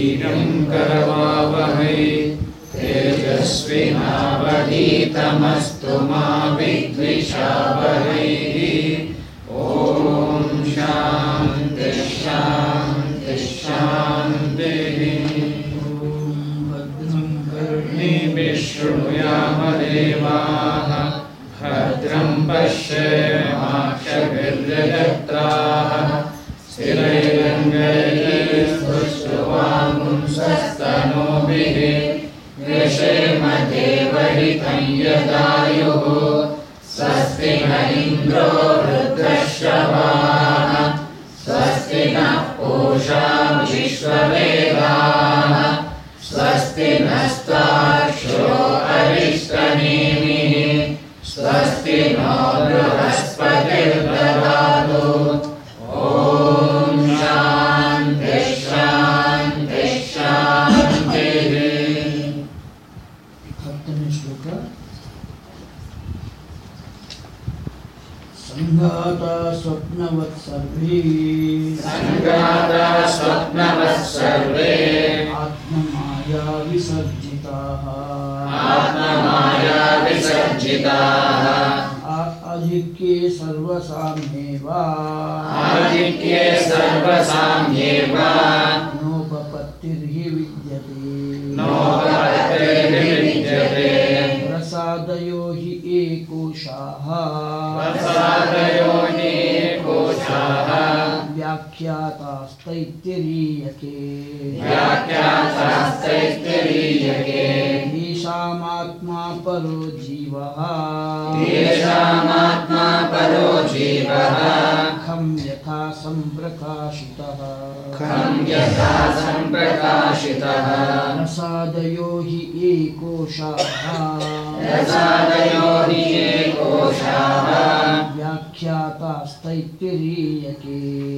वीर्यं करवावहै तेजस्विनावधीतमस्तु मा विद्विषावहैः ॐ शान्ति शान्ति शान्तिः विष्णुयामदेवाः भद्रं पश्येमाक्षभिर्यजत्राः स्थिरैरङ्गैस्तुष्टुवांसस्तनोभिः व्यशेमदेवहितं यदायुः स्वस्ति न इन्द्रो वृद्धश्रवाः स्वस्ति नः पूषा विश्ववेदाः स्वस्ति नस्ताक्षो अरिष्टनेमिः स्वस्ति नो बृहस्पतिर्ददातु ॐ शान्ति शान्ति शान्तिः ಹತ್ತನೇ ಶ್ಲೋಕ ಸಂಘಾತ ಸ್ವಪ್ನವತ್ ಸರ್ವೇ सङ्गाता स्वप्नवः सर्वे ಆತ್ಮಮಾಯಾ ವಿಸರ್ಜಿತಾಃ आत्ममाया विसर्जिताः ಅಧಿಕ್ಯೆ ಸರ್ವಸಾಮ್ಯೇವ आदित्ये सर्वसाम्येव ನೋಪಪತ್ತಿರ್ಹಿ ವಿದ್ಯತೆ नोपत्तिर्विद्यते ಪ್ರಸಾದಯೋ ಹಿ ಏಕೋಶಾಃ प्रसादयो हि कोशाः ವ್ಯಾಖ್ಯಾತಾಸ್ತೈತ್ಯರೀಯಕೆ व्याख्यातास्तैत्तिरीयके येषामात्मा परो जीवः येषामात्मा परो जीवः खं यथा सम्प्रकाशितः खं यथा सम्प्रकाशितः प्रसादयो हि एकोशाः प्रसादयो हि ये कोशाः व्याख्यातास्तैत्तिरीयके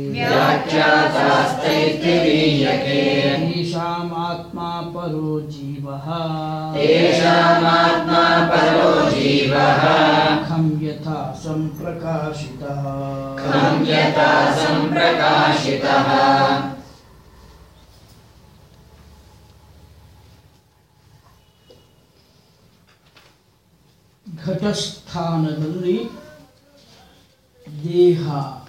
व्याख्यातास्तैत्तिरीयके येषामात्मा परो जीवः येषामात्मा परो जीवः खं यथा सम्प्रकाशितः खं यथा सम्प्रकाशितः ಘಟಸ್ಥಾನದಲ್ಲಿ ದೇಹ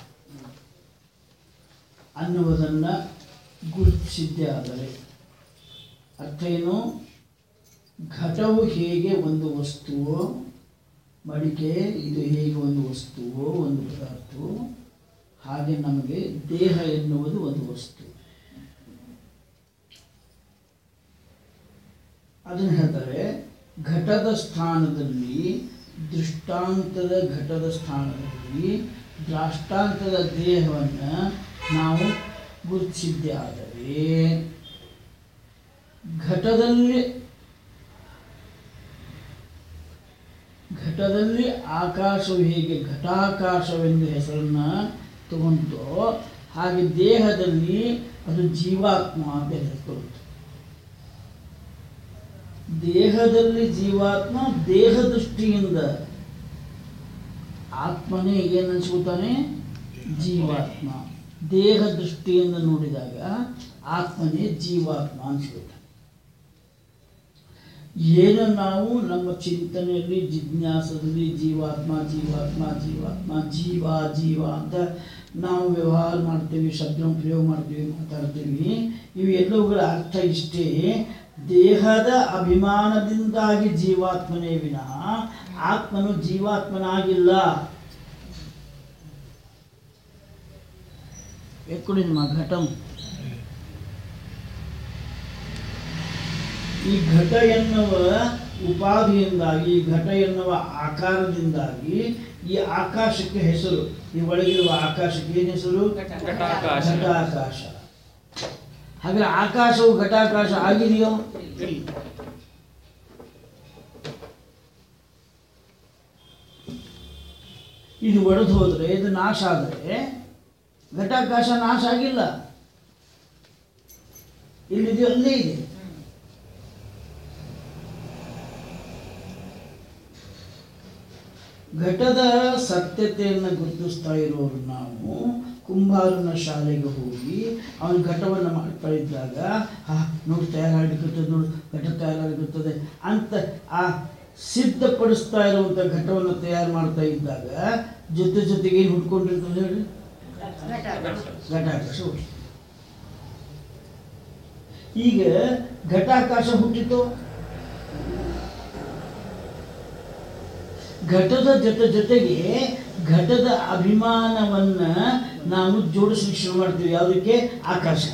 ಅನ್ನುವುದನ್ನು ಗುರುತಿಸಿದ್ದೇ ಆದರೆ ಅರ್ಥ ಏನು ಘಟವು ಹೇಗೆ ಒಂದು ವಸ್ತುವೋ ಮಡಿಕೆ ಇದು ಹೇಗೆ ಒಂದು ವಸ್ತುವೋ ಒಂದು ಪದಾರ್ಥವೋ ಹಾಗೆ ನಮಗೆ ದೇಹ ಎನ್ನುವುದು ಒಂದು ವಸ್ತು ಅದನ್ನು ಹೇಳ್ತಾರೆ ಘಟದ ಸ್ಥಾನದಲ್ಲಿ ದೃಷ್ಟಾಂತದ ಘಟದ ಸ್ಥಾನದಲ್ಲಿ ದ್ರಾಷ್ಟಾಂತದ ದೇಹವನ್ನು ನಾವು ಗುರುತಿಸಿದ್ದೇ ಆದರೆ ಘಟದಲ್ಲಿ ಘಟದಲ್ಲಿ ಆಕಾಶವು ಹೇಗೆ ಘಟಾಕಾಶವೆಂದು ಹೆಸರನ್ನು ತಗೊಂತೋ ಹಾಗೆ ದೇಹದಲ್ಲಿ ಅದು ಜೀವಾತ್ಮ ಅಂತ ಹೆಸರು ದೇಹದಲ್ಲಿ ಜೀವಾತ್ಮ ದೇಹ ದೃಷ್ಟಿಯಿಂದ ಆತ್ಮನೇ ಏನು ಅನ್ಸ್ಕೊತಾನೆ ಜೀವಾತ್ಮ ದೇಹ ದೃಷ್ಟಿಯಿಂದ ನೋಡಿದಾಗ ಆತ್ಮನೇ ಜೀವಾತ್ಮ ಅನ್ಸ್ಕೊತಾನೆ ಏನು ನಾವು ನಮ್ಮ ಚಿಂತನೆಯಲ್ಲಿ ಜಿಜ್ಞಾಸದಲ್ಲಿ ಜೀವಾತ್ಮ ಜೀವಾತ್ಮ ಜೀವಾತ್ಮ ಜೀವ ಜೀವ ಅಂತ ನಾವು ವ್ಯವಹಾರ ಮಾಡ್ತೀವಿ ಶಬ್ದ ಪ್ರಯೋಗ ಮಾಡ್ತೀವಿ ಮಾತಾಡ್ತೀವಿ ಇವು ಎಲ್ಲವುಗಳ ಅರ್ಥ ಇಷ್ಟೇ ದೇಹದ ಅಭಿಮಾನದಿಂದಾಗಿ ಜೀವಾತ್ಮನೇ ವಿನಃ ಆತ್ಮನು ಜೀವಾತ್ಮನಾಗಿಲ್ಲ ಎಕ್ಕಡಿ ನಿಮ್ಮ ಘಟಂ ಈ ಘಟ ಎನ್ನುವ ಉಪಾಧಿಯಿಂದಾಗಿ ಈ ಘಟ ಎನ್ನುವ ಆಕಾರದಿಂದಾಗಿ ಈ ಆಕಾಶಕ್ಕೆ ಹೆಸರು ಈ ಒಳಗಿರುವ ಆಕಾಶಕ್ಕೆ ಏನು ಹೆಸರು ಘಟಾಕಾಶ. ಘಟಾಕಾಶ ಹಾಗಾದ್ರೆ ಆಕಾಶವು ಘಟಾಕಾಶ ಆಗಿದೆಯೋ ಇದು ಒಡೆದು ಹೋದರೆ ಇದು ನಾಶ ಆದರೆ ಘಟಾಕಾಶ ನಾಶ ಆಗಿಲ್ಲ ಇಲ್ಲಿದೆಯೋ ಅಲ್ಲೇ ಇದೆ ಘಟದ ಸತ್ಯತೆಯನ್ನು ಗುರುತಿಸ್ತಾ ಇರೋರು ನಾವು ಕುಂಬಾರನ ಶಾಲೆಗೆ ಹೋಗಿ ಅವನ ಘಟವನ್ನು ಮಾಡ್ತಾ ಇದ್ದಾಗ ಹಾ ನೋಡಿ ತಯಾರಾಗಲಿಕ್ಕತ್ತದೆ ನೋಡು ಘಟ ತಯಾರಾಗುತ್ತದೆ ಅಂತ ಆ ಸಿದ್ಧಪಡಿಸ್ತಾ ಇರುವಂಥ ಘಟವನ್ನು ತಯಾರು ಮಾಡ್ತಾ ಇದ್ದಾಗ ಜೊತೆ ಜೊತೆಗೆ ಏನು ಹುಡ್ಕೊಂಡಿರ್ತದೆ ಹೇಳಿ ಘಟಾಕಾಶ ಹುಟ್ಟಿತು ಈಗ ಘಟಾಕಾಶ ಹುಟ್ಟಿತು ಘಟದ ಜೊತೆ ಜೊತೆಗೆ ಘಟದ ಅಭಿಮಾನವನ್ನ ನಾವು ಜೋಡಿಸ್ಲಿಕ್ಕೆ ಶುರು ಮಾಡ್ತೀವಿ ಯಾವುದಕ್ಕೆ ಆಕಾಶ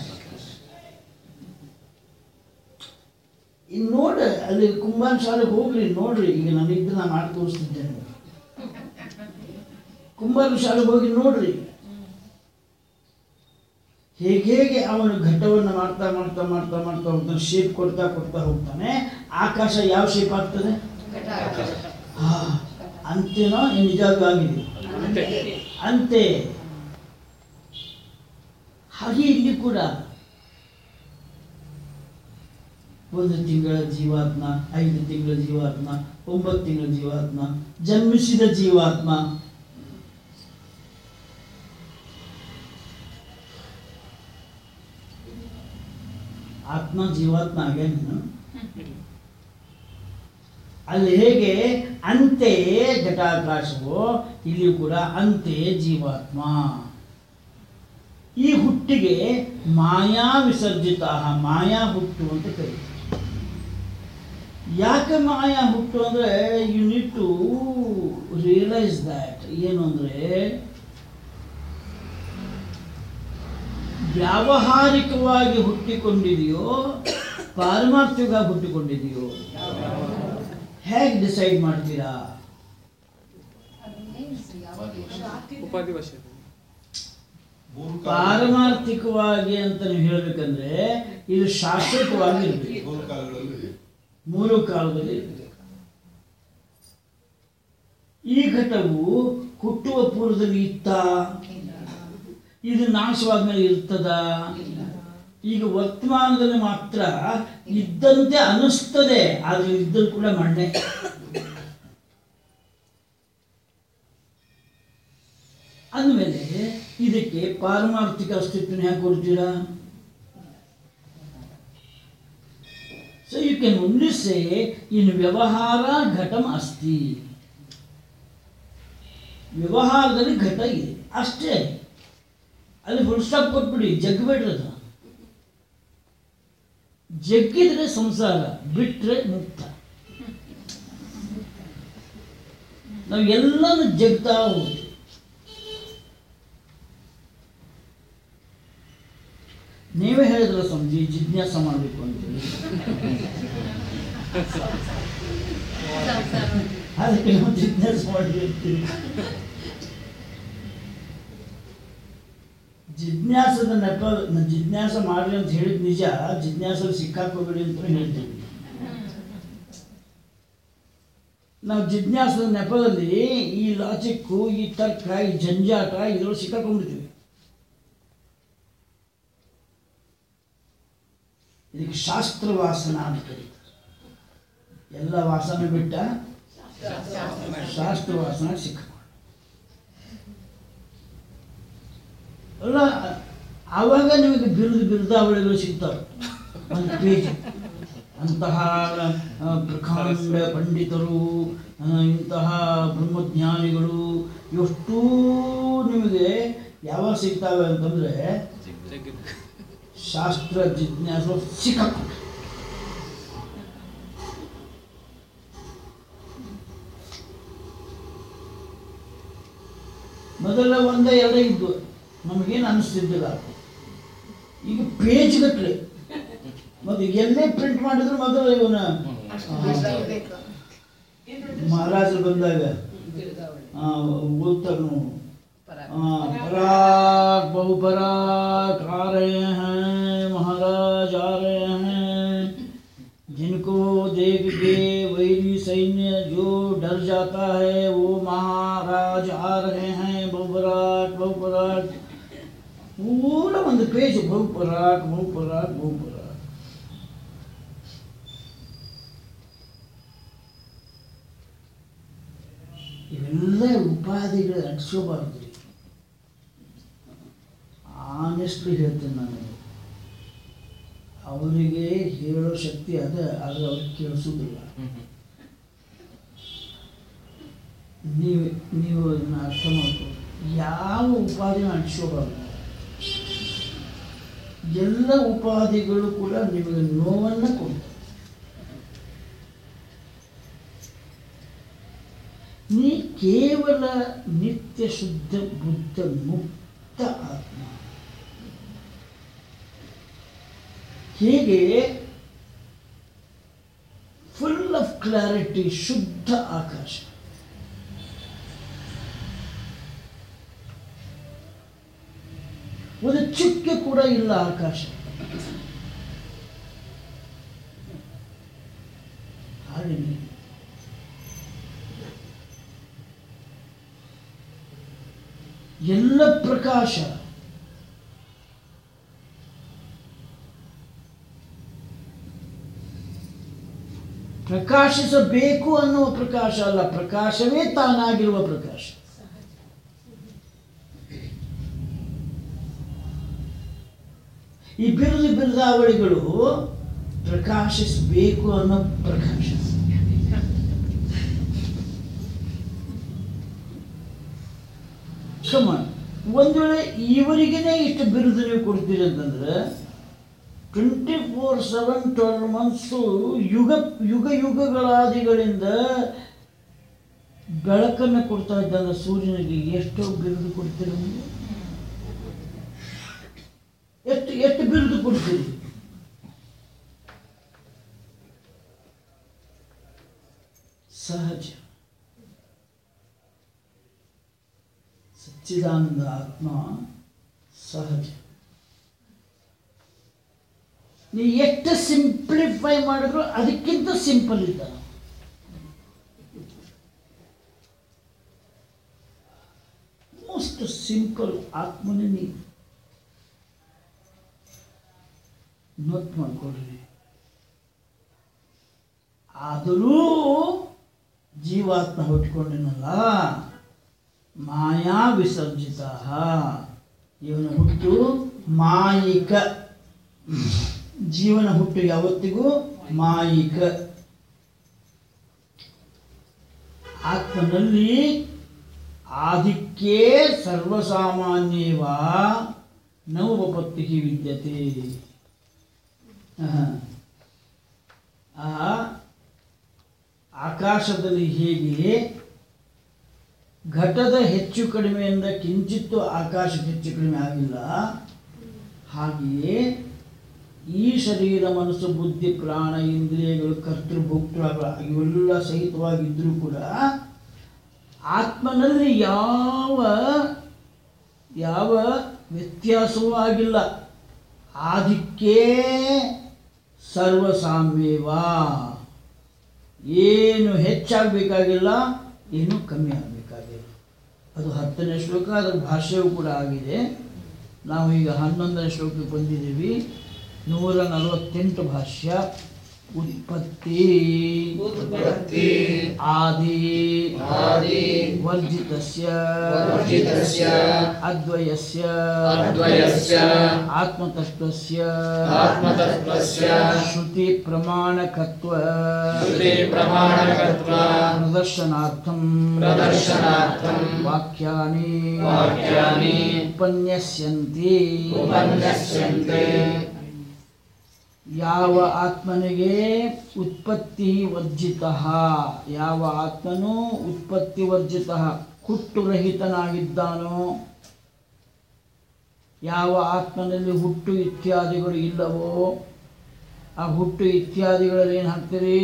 ಈಗ ನೋಡ ಅಲ್ಲಿ ಕುಂಬಾರ ಶಾಲೆಗೆ ಹೋಗ್ರಿ ನೋಡ್ರಿ ಈಗ ನಾನು ಇದ್ರೆ ನಾನು ಮಾಡಿ ತೋರಿಸ್ತಿದ್ದೇನೆ ಕುಂಬಾರ ಶಾಲೆಗೆ ಹೋಗಿ ನೋಡ್ರಿ ಹೇಗೆ ಹೇಗೆ ಅವನು ಘಟ್ಟವನ್ನು ಮಾಡ್ತಾ ಮಾಡ್ತಾ ಮಾಡ್ತಾ ಮಾಡ್ತಾ ಹೋಗ್ತಾನೆ ಶೇಪ್ ಕೊಡ್ತಾ ಕೊಡ್ತಾ ಹೋಗ್ತಾನೆ ಆಕಾಶ ಯಾವ ಶೇಪ್ ಆಗ್ತದೆ ಆ, ಅಂತೆನೋ ಏನ್ ನಿಜವಾಗ್ಲೂ ಆಗಿದೆ ಅಂತೆ ಅಂತೆ ಹಾಗೆ ಇಲ್ಲಿ ಕೂಡ ಒಂದು ತಿಂಗಳ ಜೀವಾತ್ಮ ಐದು ತಿಂಗಳ ಜೀವಾತ್ಮ ಒಂಬತ್ತು ತಿಂಗಳ ಜೀವಾತ್ಮ ಜನ್ಮಿಸಿದ ಜೀವಾತ್ಮ ಆತ್ಮ ಜೀವಾತ್ಮ ಆಗ್ಯಾನೇನು ಅಲ್ಲಿ ಹೇಗೆ ಅಂತೆಯೇ ಘಟಾಕಾಶವೋ ಇಲ್ಲಿ ಕೂಡ ಅಂತೆಯೇ ಜೀವಾತ್ಮ ಈ ಹುಟ್ಟಿಗೆ ಮಾಯಾ ವಿಸರ್ಜಿತ ಮಾಯಾ ಹುಟ್ಟು ಅಂತ ಕರೀತಾರೆ ಯಾಕೆ ಮಾಯಾ ಹುಟ್ಟು ಅಂದ್ರೆ you need to realise that ಏನು ಅಂದ್ರೆ ವ್ಯಾವಹಾರಿಕವಾಗಿ ಹುಟ್ಟಿಕೊಂಡಿದೆಯೋ ಪಾರಮಾರ್ಥಿಕವಾಗಿ ಹುಟ್ಟಿಕೊಂಡಿದೆಯೋ ಹೇಗೆ ಡಿಸೈಡ್ ಮಾಡ್ತೀರಾ ಉಪಾಧಿ ವಶ ಪಾರಮಾರ್ಥಿಕವಾಗಿ ಅಂತ ನೀವು ಹೇಳ್ಬೇಕಂದ್ರೆ ಇದು ಶಾಶ್ವತವಾಗಿ ಇರ್ಬೇಕು ಮೂರು ಕಾಲಗಳಲ್ಲಿ ಮೂರು ಕಾಲದಲ್ಲಿ ಇರ್ಬೇಕು ಈ ಘಟವು ಹುಟ್ಟುವ ಪೂರ್ವದಲ್ಲಿ ಇತ್ತ ಇದು ನಾಶವಾದ್ಮೇಲೆ ಇರ್ತದ ಈಗ ವರ್ತಮಾನದಲ್ಲಿ ಮಾತ್ರ ಇದ್ದಂತೆ ಅನಿಸ್ತದೆ ಆದ್ರೆ ಇದ್ದರೂ ಕೂಡ ಮಣ್ಣೆ ಅಂದಮೇಲೆ ಇದಕ್ಕೆ ಪಾರಮಾರ್ಥಿಕ ಅಸ್ತಿತ್ವನ ಹೇಗೆ ಕೊಡ್ತೀರಾ so you can only say in ವ್ಯವಹಾರ ಘಟಂ ಅಸ್ತಿ ವ್ಯವಹಾರದಲ್ಲಿ ಘಟ ಇದೆ ಅಷ್ಟೇ ಅಲ್ಲಿ ಫುಲ್ ಸ್ಟಾಪ್ ಕೊಟ್ಬಿಡಿ ಜಗ್ಬೇಡ್ರಿ ಅದು ಜಗ್ಗಿದ್ರೆ ಸಂಸಾರ ಬಿಟ್ರೆ ಮುಕ್ತ ನಾವು ಎಲ್ಲನೂ ಜಗ್ತಾ ಹೋಗ್ತೀವಿ ನೀವೇ ಹೇಳಿದ್ರ ಸ್ವಾಮೀಜಿ ಜಿಜ್ಞಾಸ ಮಾಡಬೇಕು ಅಂತೇಳಿ ಅದಕ್ಕೆ ನಾವು ಜಿಜ್ಞಾಸ ಮಾಡಿರ್ತೀವಿ ಜಿಜ್ಞಾಸದ ನೆಪ ನ- ಜಿಜ್ಞಾಸ ಮಾಡ್ರಿ ಅಂತ ಹೇಳಿದ್ ನಿಜ ಜಿಜ್ಞಾಸಲ್ಲಿ ಸಿಕ್ಕಾಕೋಬೇಡಿ ಅಂತ ಹೇಳ್ತೀವಿ ನಾವು ಜಿಜ್ಞಾಸದ ನೆಪದಲ್ಲಿ ಈ ಲಾಜಿಕ್ಕು ಈ ತರ್ಕ ಈ ಜಂಜಾಟ ಇದ್ರೊಳಗೆ ಸಿಕ್ಕಾಕೊಂಡ್ಬಿಡ್ತೀವಿ ಇದಕ್ಕೆ ಶಾಸ್ತ್ರ ವಾಸನ ಅಂತ ಕರೀತಾರೆ ಎಲ್ಲ ವಾಸನೆ ಬಿಟ್ಟ ಶಾಸ್ತ್ರ ವಾಸನ ಸಿಕ್ಕ ಅಲ್ಲ ಆವಾಗ ನಿಮಗೆ ಬಿರುದು ಬಿರುದಾವಳಿಗಳು ಸಿಗ್ತವೆ ಒಂದು ಪೇಜ್ ಅಂತಹ ಆ, ಪ್ರಕಾಂಡ ಪಂಡಿತರು ಆ, ಇಂತಹ ಬ್ರಹ್ಮಜ್ಞಾನಿಗಳು ಎಷ್ಟೂ ನಿಮಗೆ ಯಾವಾಗ ಸಿಗ್ತವೆ ಅಂತಂದ್ರೆ ಶಾಸ್ತ್ರ ಜಿಜ್ಞಾಸ ಸಿಕ್ಕಾಕೊಂಡು ಮೊದಲ ಒಂದೇ ಎರಡೇ ಇದ್ವು ನಮಗೇನು ಅನಿಸ್ತಿದ್ದಿಲ್ಲ ಈಗ ಪೇಜ್ ಗಟ್ಟಲೆ ಮತ್ತೆ ಎಲ್ಲೇ ಪ್ರಿಂಟ್ ಮಾಡಿದ್ರು ಮೊದಲು ಇವನ ಮಹಾರಾಜರು ಬಂದಾಗ ಆ, ಓದ್ತಾರೆ ನಾವು हाँ, पराग बहु पराग आ रहे हैं महाराज आ रहे हैं जिनको देख के वैरी सैन्य जो डर जाता है वो महाराज आ रहे हैं बहुपराग बहुपराग पूरा ಒಂದು ಪೇಜ್ ಬಹುಪರಾಗ್ ಬಹುಪರಾಗ್ ಬಹುಪರಾಗ್ ಇವೆಲ್ಲ ಉಪಾಧಿಗಳು ಅಟ್ಸ್ಕೋಬಾರ್ದು ಆನೆಸ್ಟ್ಲಿ ಹೇಳ್ತೇನೆ ನಾನು ಅವರಿಗೆ ಹೇಳೋ ಶಕ್ತಿ ಅದ ಆದರೆ ಅವ್ರಿಗೆ ಕೇಳಿಸೋದಿಲ್ಲ ನೀವು ನೀವು ಅದನ್ನ ಅರ್ಥ ಮಾಡ್ಕೊಳ್ಳಿ ಯಾವ ಉಪಾಧಿನ ಅಂಟಿಸ್ಕೋಬಾರ್ದು ಎಲ್ಲ ಉಪಾಧಿಗಳು ಕೂಡ ನಿಮಗೆ ನೋವನ್ನು ಕೊಡ್ತವೆ ನೀ ಕೇವಲ ನಿತ್ಯ ಶುದ್ಧ ಬುದ್ಧ ಮುಕ್ತ ಆತ್ಮ ಹೇಗೆ ಫುಲ್ ಆಫ್ ಕ್ಲಾರಿಟಿ ಶುದ್ಧ ಆಕಾಶ ಒಂದು ಚುಕ್ಕೆ ಕೂಡ ಇಲ್ಲ ಆಕಾಶ ಹಾಗೆ ನೀನು. ಎಲ್ಲ ಪ್ರಕಾಶ ಪ್ರಕಾಶಿಸಬೇಕು ಅನ್ನುವ ಪ್ರಕಾಶ ಅಲ್ಲ ಪ್ರಕಾಶವೇ ತಾನಾಗಿರುವ ಪ್ರಕಾಶ ಈ ಬಿರುದು ಬಿರುದಾವಳಿಗಳು ಪ್ರಕಾಶಿಸಬೇಕು ಅನ್ನೋ ಪ್ರಕಾಶ ಕಮಾನ್ ಒಂದು ವೇಳೆ ಇವರಿಗೇನೆ ಇಷ್ಟು ಬಿರುದು ನೀವು ಕೊಡ್ತೀರಿ ಅಂತಂದ್ರೆ twenty four seven twelve months ಯುಗ ಯುಗ ಯುಗಗಳಾದಿಗಳಿಂದ ಬೆಳಕನ್ನು ಕೊಡ್ತಾ ಇದ್ದಾಗ ಸೂರ್ಯನಿಗೆ ಎಷ್ಟೋ ಬಿರುದು ಕೊಡ್ತೀರಿ ನೀವು ಎಷ್ಟು ಎಷ್ಟು ಬಿರುದು ಕೊಡ್ತೀರಿ ಸಹಜ ಸಚ್ಚಿದಾನಂದ ಆತ್ಮ ಸಹಜ ನೀ ಎಷ್ಟು ಸಿಂಪ್ಲಿಫೈ ಮಾಡಿದ್ರು ಅದಕ್ಕಿಂತ ಸಿಂಪಲ್ ಇದ್ದಾನೆ ಮೋಸ್ಟ್ ಸಿಂಪಲ್ ಆತ್ಮನೇ ನೀವು ನೋಟ್ ಮಾಡ್ಕೊಡ್ರಿ ಆದರೂ ಜೀವಾತ್ಮ ಹುಟ್ಕೊಂಡಿನಲ್ಲ ಮಾಯಾ ವಿಸರ್ಜಿತ ಇವನ ಹುಟ್ಟು ಮಾಯಿಕ ಜೀವನ ಹುಟ್ಟು ಯಾವತ್ತಿಗೂ ಮಾಯಿಕ ಆತ್ಮನಲ್ಲಿ ಆದಿಕ್ಕೇ ಸರ್ವಸಾಮಾನ್ಯವ ನವಪತ್ತಿ ವಿದ್ಯತೆ ಆಹಾ. ಆ ಆಕಾಶದಲ್ಲಿ ಹೇಗೆ ಘಟದ ಹೆಚ್ಚು ಕಡಿಮೆಯಿಂದ ಕಿಂಚಿತ್ತು ಆಕಾಶಕ್ಕೆ ಹೆಚ್ಚು ಕಡಿಮೆ ಆಗಿಲ್ಲ ಹಾಗೆಯೇ ಈ ಶರೀರ ಮನಸ್ಸು ಬುದ್ಧಿ ಪ್ರಾಣ ಇಂದ್ರಿಯಗಳು ಕರ್ತೃ ಭೋಕ್ತೃ ಇವೆಲ್ಲ ಸಹಿತವಾಗಿದ್ದರೂ ಕೂಡ ಆತ್ಮನಲ್ಲಿ ಯಾವ ಯಾವ ವ್ಯತ್ಯಾಸವೂ ಆಗಿಲ್ಲ ಆದಿಕ್ಕೇ ಸರ್ವಸಾಮ್ಯವ ಏನು ಹೆಚ್ಚಾಗಬೇಕಾಗಿಲ್ಲ ಏನು ಕಮ್ಮಿ ಆಗಬೇಕಾಗಿಲ್ಲ ಅದು ಹತ್ತನೇ ಶ್ಲೋಕ ಅದರ ಭಾಷ್ಯವೂ ಕೂಡ ಆಗಿದೆ ನಾವು ಈಗ ಹನ್ನೊಂದನೇ ಶ್ಲೋಕಕ್ಕೆ ಬಂದಿದ್ದೀವಿ ನೂರ ನಲವತ್ತೆಂಟು ಭಾಷ್ಯ ಉತ್ಪತ್ತಿ ಉತ್ಪತ್ತಿ ಆದಿ ಆದಿ ವರ್ಜಿತಸ್ಯ ವರ್ಜಿತಸ್ಯ ಅದ್ವಯಸ್ಯ ಅದ್ವಯಸ್ಯ ಆತ್ಮತತ್ವಸ್ಯ ಆತ್ಮತತ್ವಸ್ಯ ಶ್ರುತಿ ಪ್ರಮಾಣಕತ್ವ ಶ್ರುತಿ ಪ್ರಮಾಣಕತ್ವ ಪ್ರದರ್ಶನಾರ್ಥಂ ಪ್ರದರ್ಶನಾರ್ಥಂ ವಾಕ್ಯಾನಿ ವಾಕ್ಯಾನಿ ಉಪನ್ಯಸ್ಯಂತಿ ಉಪನ್ಯಸ್ಯಂತೆ ಯಾವ ಆತ್ಮನಿಗೆ ಉತ್ಪತ್ತಿ ವರ್ಜಿತ ಯಾವ ಆತ್ಮನು ಉತ್ಪತ್ತಿ ವರ್ಜಿತ ಹುಟ್ಟುರಹಿತನಾಗಿದ್ದಾನೋ ಯಾವ ಆತ್ಮನಲ್ಲಿ ಹುಟ್ಟು ಇತ್ಯಾದಿಗಳು ಇಲ್ಲವೋ ಆ ಹುಟ್ಟು ಇತ್ಯಾದಿಗಳಲ್ಲಿ ಏನು ಹಾಕ್ತೀರಿ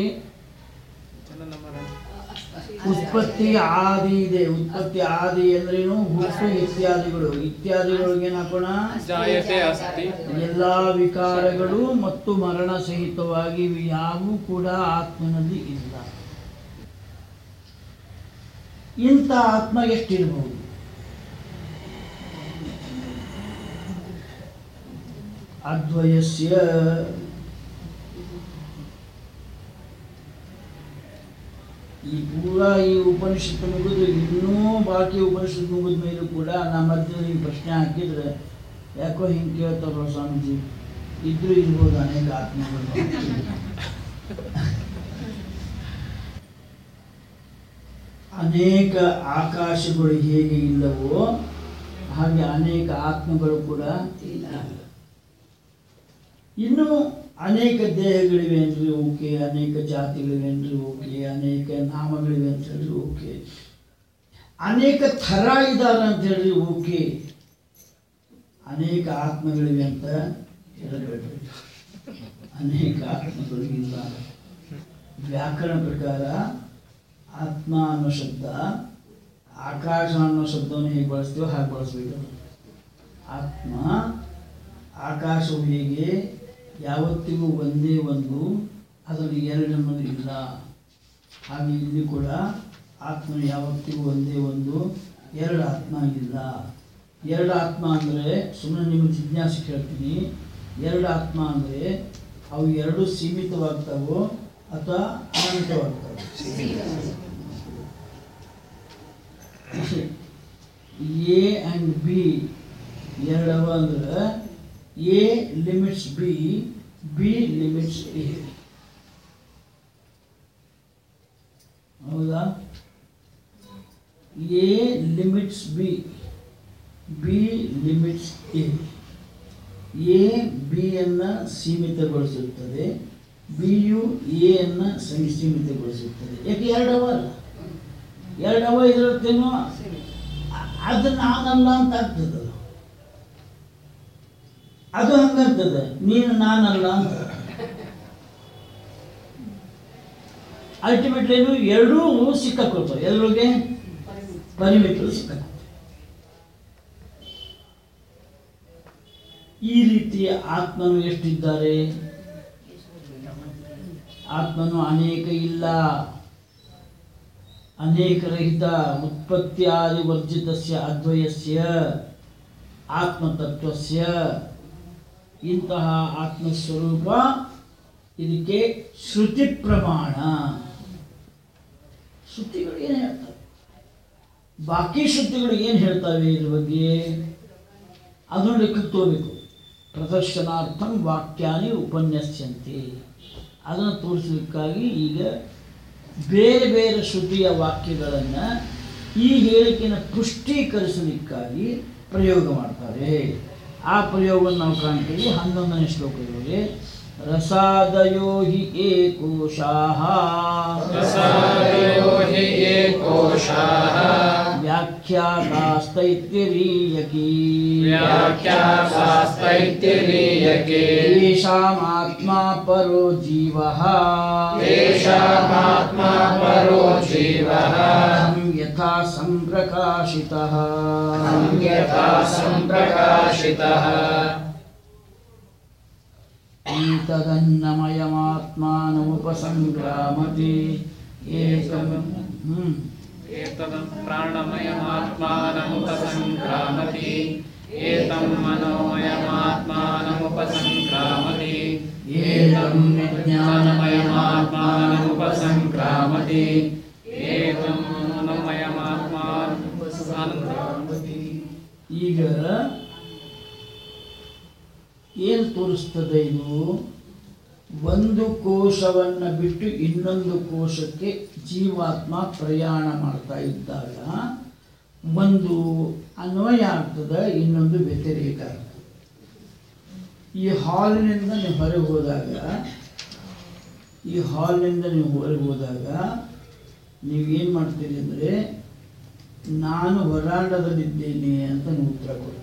ಉತ್ಪತ್ತಿ ಆದಿ ಇದೆ ಉತ್ಪತ್ತಿ ಆದಿ ಅಂದ್ರೇನು ಹುಟ್ಟು ಇತ್ಯಾದಿಗಳು ಇತ್ಯಾದಿಗಳಿಗೆ ಏನು ಹಾಕೋಣ ಜಾಯತೆ ಅಸ್ತಿ ಎಲ್ಲ ವಿಕಾರಗಳು ಮತ್ತು ಮರಣ ಸಹಿತವಾಗಿ ಇವು ಯಾವೂ ಕೂಡ ಆತ್ಮನಲ್ಲಿ ಇಲ್ಲ ಇಂಥ ಆತ್ಮ ಎಷ್ಟಿರಬಹುದು ಅದ್ವಯಸ್ಯ ಈ ಪೂರ ಈ ಉಪನಿಷತ್ತು ಮುಗಿದು ಇನ್ನೂ ಬಾಕಿ ಉಪನಿಷತ್ತು ಮುಗಿದ ಮೇಲೂ ಕೂಡ ನಾ ಮಧ್ಯದಲ್ಲಿ ಈ ಪ್ರಶ್ನೆ ಹಾಕಿದ್ರೆ ಯಾಕೋ ಹಿಂಗೆ ಕೇಳ್ತಾರಲ್ಲ ಸ್ವಾಮೀಜಿ ಇದ್ರೂ ಇರ್ಬೋದು ಅನೇಕ ಆತ್ಮಗಳು ಅನೇಕ ಆಕಾಶಗಳು ಹೇಗೆ ಇಲ್ಲವೋ ಹಾಗೆ ಅನೇಕ ಆತ್ಮಗಳು ಕೂಡ ಇಲ್ಲ ಇನ್ನು ಅನೇಕ ದೇಹಗಳಿವೆ ಅಂದ್ರೆ ಓಕೆ ಅನೇಕ ಜಾತಿಗಳಿವೆ ಅಂದ್ರೆ ಓಕೆ ಅನೇಕ ನಾಮಗಳಿವೆ ಅಂತ ಹೇಳಿದ್ರೆ ಓಕೆ ಅನೇಕ ಥರ ಇದ್ದಾರೆ ಅಂತ ಹೇಳಿದ್ರೆ ಓಕೆ ಅನೇಕ ಆತ್ಮಗಳಿವೆ ಅಂತ ಹೇಳಬೇಡ್ರಿ ಅನೇಕ ಆತ್ಮಗಳು ಇಲ್ಲ ವ್ಯಾಕರಣ ಪ್ರಕಾರ ಆತ್ಮ ಅನ್ನೋ ಶಬ್ದ ಆಕಾಶ ಅನ್ನೋ ಶಬ್ದವನ್ನು ಹೇಗೆ ಬಳಸ್ತೀವೋ ಹಾಗೆ ಬಳಸ್ಬೇಕು ಆತ್ಮ ಆಕಾಶವು ಹೇಗೆ ಯಾವತ್ತಿಗೂ ಒಂದೇ ಒಂದು ಅದರಲ್ಲಿ ಎರಡನ್ನೋದು ಇಲ್ಲ ಹಾಗೆ ಇಲ್ಲಿ ಕೂಡ ಆತ್ಮ ಯಾವತ್ತಿಗೂ ಒಂದೇ ಒಂದು ಎರಡು ಆತ್ಮ ಇಲ್ಲ ಎರಡು ಆತ್ಮ ಅಂದರೆ ಸುಮ್ಮನೆ ನಿಮಗೆ ಜಿಜ್ಞಾಸೆ ಕೇಳ್ತೀನಿ ಎರಡು ಆತ್ಮ ಅಂದರೆ ಅವು ಎರಡು ಸೀಮಿತವಾಗ್ತಾವೋ ಅಥವಾ ಅನಂತವಾಗ್ತಾವೆ ಎ ಆ್ಯಂಡ್ ಬಿ ಎರಡವ ಅಂದ್ರೆ A limits B B limits A ಹೌದಾ A limits B B limits A A ಬಿಯನ್ನು ಸೀಮಿತಗೊಳಿಸುತ್ತದೆ ಬಿಯು ಎ ಅನ್ನು ಸೀಮಿತಗೊಳಿಸುತ್ತದೆ ಯಾಕೆ ಎರಡವ ಅಲ್ಲ ಎರಡವ ಇರುತ್ತೇನೋ ಅದು ನಾನಲ್ಲ ಅಂತ ಆಗ್ತದಲ್ಲ ಅದು ಹಂಗಂತದೆ ನೀನು ನಾನಲ್ಲ ಅಂತ ಅಲ್ಟಿಮೇಟ್ಲಿ ಏನು ಎರಡೂ ಸಿಕ್ಕಾಕೊಳ್ತವೆ ಎಲ್ಲರಿಗೆ ಪರಿಮಿತರು ಸಿಕ್ಕಾಕೊಳ್ತವೆ ಈ ರೀತಿಯ ಆತ್ಮನು ಎಷ್ಟಿದ್ದಾರೆ ಆತ್ಮನು ಅನೇಕ ಇಲ್ಲ ಅನೇಕರಹಿತ ಉತ್ಪತ್ತಿಯಾದಿ ವರ್ಜಿತಸ್ಯ ಅದ್ವಯಸ್ಯ ಆತ್ಮತತ್ವಸ್ಯ ಇಂತಹ ಆತ್ಮಸ್ವರೂಪ ಇದಕ್ಕೆ ಶ್ರುತಿ ಪ್ರಮಾಣ ಶ್ರುತಿಗಳು ಏನು ಹೇಳ್ತವೆ ಬಾಕಿ ಶ್ರುತಿಗಳು ಏನು ಹೇಳ್ತವೆ ಇದ್ರ ಬಗ್ಗೆ ಅದನ್ನು ಲೆಕ್ಕಕ್ಕೆ ತಗೋಬೇಕು ಪ್ರದರ್ಶನಾರ್ಥಂ ವಾಕ್ಯಾನಿ ಉಪನ್ಯಸ್ಯಂತೆ ಅದನ್ನು ತೋರಿಸಲಿಕ್ಕಾಗಿ ಈಗ ಬೇರೆ ಬೇರೆ ಶ್ರುತಿಯ ವಾಕ್ಯಗಳನ್ನು ಈ ಹೇಳಿಕೆಯನ್ನು ಪುಷ್ಟೀಕರಿಸಲಿಕ್ಕಾಗಿ ಪ್ರಯೋಗ ಮಾಡ್ತಾರೆ ಆ ಪ್ರಯೋಗವನ್ನು ನಾವು ಕಾಣ್ತೀವಿ ಹನ್ನೊಂದನೇ ಶ್ಲೋಕದಲ್ಲಿ ರಸಾದಯೋ ಹಿ ಏಕೋಶಾಹ रसादयो हि ये कोशाः ವ್ಯಾಖ್ಯಾತಾಸ್ತೈತ್ಯರೀಯಕೀ व्याख्यासास्तैत्तिरीयके येषामात्मा परो जीवः तेषामात्मा परो जीवः अहं यथा सम्प्रकाशितः तं यथा सम्प्रकाशितः एतदन्नमयमात्मानमुपसङ्क्रामति एकं हम्म, एतदं प्राणमयमात्मानमुपसङ्क्रामति एतं मनोमयमात्मानमुपसङ्क्रामति एतं विज्ञानमयमात्मानमुपसङ्क्रामति एतं मनोमयमात्मानमुपसङ्क्रामति ಈಗ ಏನು ತೋರಿಸ್ತದೆ ಇದು ಒಂದು ಕೋಶವನ್ನು ಬಿಟ್ಟು ಇನ್ನೊಂದು ಕೋಶಕ್ಕೆ ಜೀವಾತ್ಮ ಪ್ರಯಾಣ ಮಾಡ್ತಾ ಇದ್ದಾಗ ಒಂದು ಅನ್ವಯ ಆಗ್ತದೆ ಇನ್ನೊಂದು ವ್ಯತಿರೇಕ ಆಗ್ತದೆ ಈ ಹಾಲ್ನಿಂದ ನೀವು ಹೊರಗೆ ಹೋದಾಗ ಈ ಹಾಲ್ನಿಂದ ನೀವು ಹೊರಗೆ ಹೋದಾಗ ನೀವು ಏನು ಮಾಡ್ತೀರಿ ಅಂದರೆ ನಾನು ಹೊರಾಂಡದಲ್ಲಿದ್ದೇನೆ ಅಂತ ನೀವು ಉತ್ತರ ಕೊಡಿ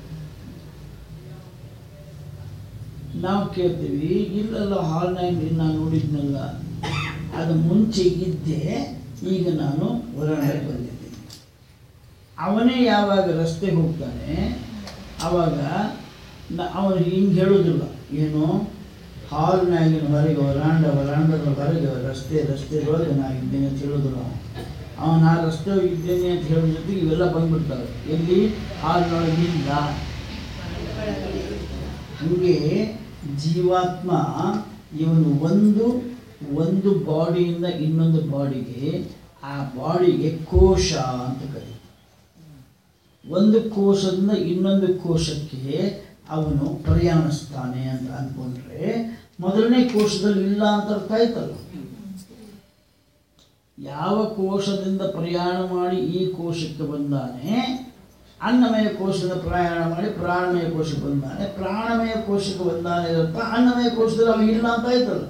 ನಾವು ಕೇಳ್ತೀವಿ ಇಲ್ಲಲ್ಲ ಹಾಲ್ನಾಗ ನಾನು ನೋಡಿದ್ನಲ್ಲ ಅದು ಮುಂಚೆ ಇದ್ದೆ ಈಗ ನಾನು ಹೊರಾಂಡಕ್ಕೆ ಬಂದಿದ್ದೀನಿ ಅವನೇ ಯಾವಾಗ ರಸ್ತೆಗೆ ಹೋಗ್ತಾನೆ ಆವಾಗ ನ ಅವನು ಹಿಂಗೆ ಹೇಳೋದಿಲ್ಲ ಏನು ಹಾಲ್ನಾಗಿನ ಹೊರಗೆ ವರಾಂಡ ವರಾಂಡದ ಹೊರಗೆ ರಸ್ತೆ ರಸ್ತೆ ಒಳಗೆ ನಾ ಇದ್ದೇನೆ ಅಂತ ಹೇಳೋದಿಲ್ಲ ಅವನು ಅವನು ಆ ರಸ್ತೆ ಇದ್ದೇನೆ ಅಂತ ಹೇಳೋ ಜೊತೆಗೆ ಇವೆಲ್ಲ ಬಂದ್ಬಿಡ್ತವೆ ಎಲ್ಲಿ ಹಾಲಿನೊಳಗಿಲ್ಲ ಹಂಗೆ ಜೀವಾತ್ಮ ಇವನು ಒಂದು ಒಂದು ಬಾಡಿಯಿಂದ ಇನ್ನೊಂದು ಬಾಡಿಗೆ ಆ ಬಾಡಿಗೆ ಕೋಶ ಅಂತ ಕರೀತಾರೆ ಒಂದು ಕೋಶದಿಂದ ಇನ್ನೊಂದು ಕೋಶಕ್ಕೆ ಅವನು ಪ್ರಯಾಣಿಸ್ತಾನೆ ಅಂತ ಅಂದ್ಕೊಂಡ್ರೆ ಮೊದಲನೇ ಕೋಶದಲ್ಲಿ ಇಲ್ಲ ಅಂತ ಅರ್ಥ ಆಯ್ತಲ್ಲ ಯಾವ ಕೋಶದಿಂದ ಪ್ರಯಾಣ ಮಾಡಿ ಈ ಕೋಶಕ್ಕೆ ಬಂದಾನೆ ಅನ್ನಮಯ ಕೋಶದಿಂದ ಪ್ರಯಾಣ ಮಾಡಿ ಪ್ರಾಣಮಯ ಕೋಶಕ್ಕೆ ಬಂದಾನೆ ಪ್ರಾಣಮಯ ಕೋಶಕ್ಕೆ ಬಂದಾನೆ ಅರ್ಥ ಅನ್ನಮಯ ಕೋಶದಲ್ಲಿ ಅವನು ಇಲ್ಲ ಅಂತ ಆಯ್ತಲ್ಲ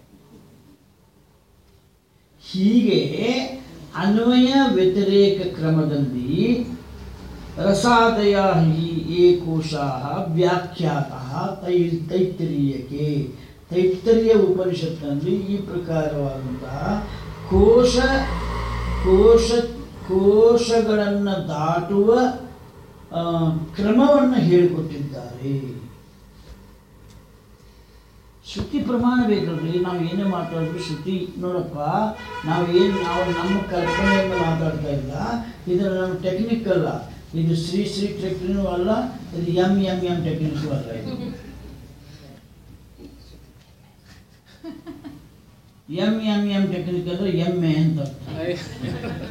ಹೀಗೆ ಅನ್ವಯ ವ್ಯತಿರೇಕ ಕ್ರಮದಲ್ಲಿ ರಸಾದಯ ಹಿ ಏ ಕೋಶಾ ವ್ಯಾಖ್ಯಾತಃ ತೈ ತೈತ್ತರೀಯಕ್ಕೆ ತೈತ್ತರೀಯ ಉಪನಿಷತ್ನಲ್ಲಿ ಈ ಪ್ರಕಾರವಾದಂತಹ ಕೋಶ ಕೋಶ ಕೋಶಗಳನ್ನು ದಾಟುವ ಆ, ಕ್ರಮವನ್ನು ಹೇಳಿಕೊಟ್ಟಿದ್ದಾರೆ ಶ್ರುತಿ ಪ್ರಮಾಣ ಬೇಕಲ್ರಿ ನಾವು ಏನೇ ಮಾತಾಡಿದ್ರು ಶ್ರುತಿ ನೋಡಪ್ಪ ನಾವು ಏನು ನಾವು ನಮ್ಮ ಕಲ್ಪನೆಯಿಂದ ಮಾತಾಡ್ತಾ ಇಲ್ಲ ಇದು ನಮ್ಮ ಟೆಕ್ನಿಕ್ ಅಲ್ಲ ಇದು ಶ್ರೀ ಶ್ರೀ ಟೆಕ್ನಿಕ್ನೂ ಅಲ್ಲ ಇದು ಎಮ್ ಎಮ್ ಎಮ್ ಟೆಕ್ನಿಕ್ಸು ಅಲ್ಲ ಇದು ಎಮ್ ಎಮ್ ಎಮ್ ಟೆಕ್ನಿಕ್ ಅಂದ್ರೆ ಎಮ್ಮೆ ಅಂತ ಅರ್ಥ.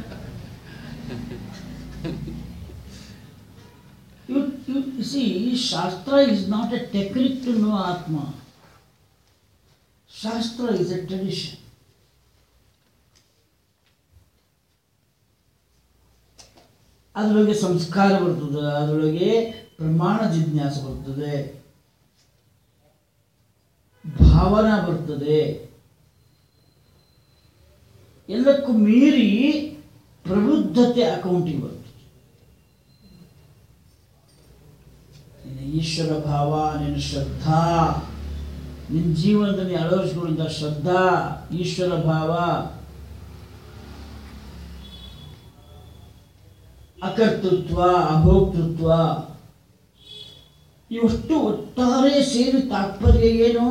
You, you, you see, Shastra is not a technique to know Atma. Shastra is a tradition. ಅದರೊಳಗೆ ಸಂಸ್ಕಾರ ಬರ್ತದೆ ಅದರೊಳಗೆ ಪ್ರಮಾಣ ಜಿಜ್ಞಾಸ ಬರ್ತದೆ ಭಾವನಾ ಬರ್ತದೆ ಎಲ್ಲಕ್ಕೂ ಮೀರಿ ಪ್ರಬುದ್ಧತೆ ಅಕೌಂಟಿಗೆ ಬರ್ತದೆ ನಿನ್ನ ಈಶ್ವರ ಭಾವ ನಿನ್ನ ಶ್ರದ್ಧಾ ನಿನ್ನ ಜೀವನದಲ್ಲಿ ಅಳವಡಿಸಿಕೊಂಡ ಶ್ರದ್ಧಾ ಈಶ್ವರ ಭಾವ ಅಕರ್ತೃತ್ವ ಅಭೋಕ್ತೃತ್ವ ಇವಷ್ಟು ಒಟ್ಟಾರೆ ಸೇರಿ ತಾತ್ಪರ್ಯ ಏನು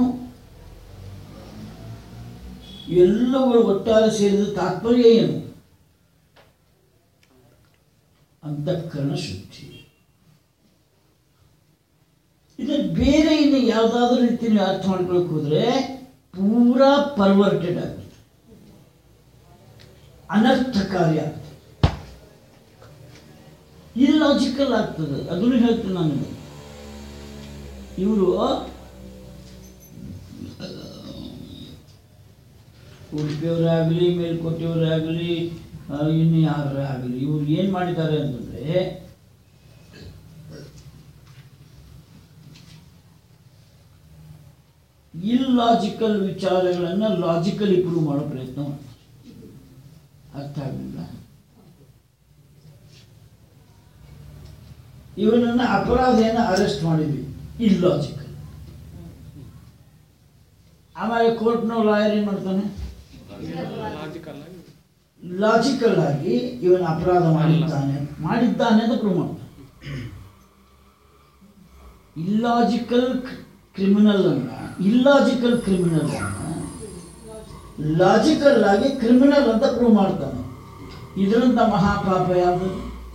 ಎಲ್ಲವುಗಳು ಒಟ್ಟಾರೆ ಸೇರಿದ ತಾತ್ಪರ್ಯ ಏನು ಅಂತಃಕರಣ ಶುದ್ಧಿ ಇದನ್ನು ಬೇರೆ ಇನ್ನು ಯಾವುದಾದ್ರೂ ರೀತಿಯಲ್ಲಿ ಅರ್ಥ ಮಾಡ್ಕೊಳಕ್ಕೆ ಹೋದ್ರೆ ಪೂರಾ ಪರ್ವರ್ಟೆಡ್ ಆಗುತ್ತೆ ಅನರ್ಥಕಾರಿ ಆಗ್ತದೆ ಇಲ್ಲಾಜಿಕಲ್ ಆಗ್ತದೆ ಅದನ್ನು ಹೇಳ್ತೀನಿ ನಾನು ಇವರು ಉಡುಪಿಯವರಾಗಲಿ ಮೇಲ್ಕೋಟೆಯವರಾಗಲಿ ಇನ್ನು ಯಾರೇ ಆಗಲಿ ಇವ್ರು ಏನು ಮಾಡಿದ್ದಾರೆ ಅಂತಂದರೆ ಇಲ್ಲಾಜಿಕಲ್ ವಿಚಾರಗಳನ್ನು ಲಾಜಿಕಲಿ ಪ್ರೂವ್ ಮಾಡೋ ಪ್ರಯತ್ನ ಮಾಡ್ತಾರೆ ಅರ್ಥ ಆಗಲಿಲ್ಲ ಇವನನ್ನು ಅಪರಾಧಿಯನ್ನು ಅರೆಸ್ಟ್ ಮಾಡಿದ್ವಿ ಇಲ್ಲಾಜಿಕಲ್ ಆಮೇಲೆ ಕೋರ್ಟ್ನ ಲಾಯರ್ ಏನು ಮಾಡ್ತಾನೆ ಲಾಜಿಕಲ್ ಆಗಿ ಲಾಜಿಕಲ್ ಆಗಿ ಇವನು ಅಪರಾಧ ಮಾಡಿದ್ದಾನೆ ಮಾಡಿದ್ದಾನೆ ಅಂತ ಪ್ರೂವ್ ಮಾಡ್ತಾನೆ ಇಲ್ಲಾಜಿಕಲ್ ಕ್ರಿಮಿನಲ್ ಅನ್ನ ಇಲ್ಲಾಜಿಕಲ್ ಕ್ರಿಮಿನಲ್ ಅನ್ನ ಲಾಜಿಕಲ್ ಆಗಿ ಕ್ರಿಮಿನಲ್ ಅಂತ ಪ್ರೂವ್ ಮಾಡ್ತಾನೆ ಇದರಿಂದ ಮಹಾಪಾಪ ಯಾವುದು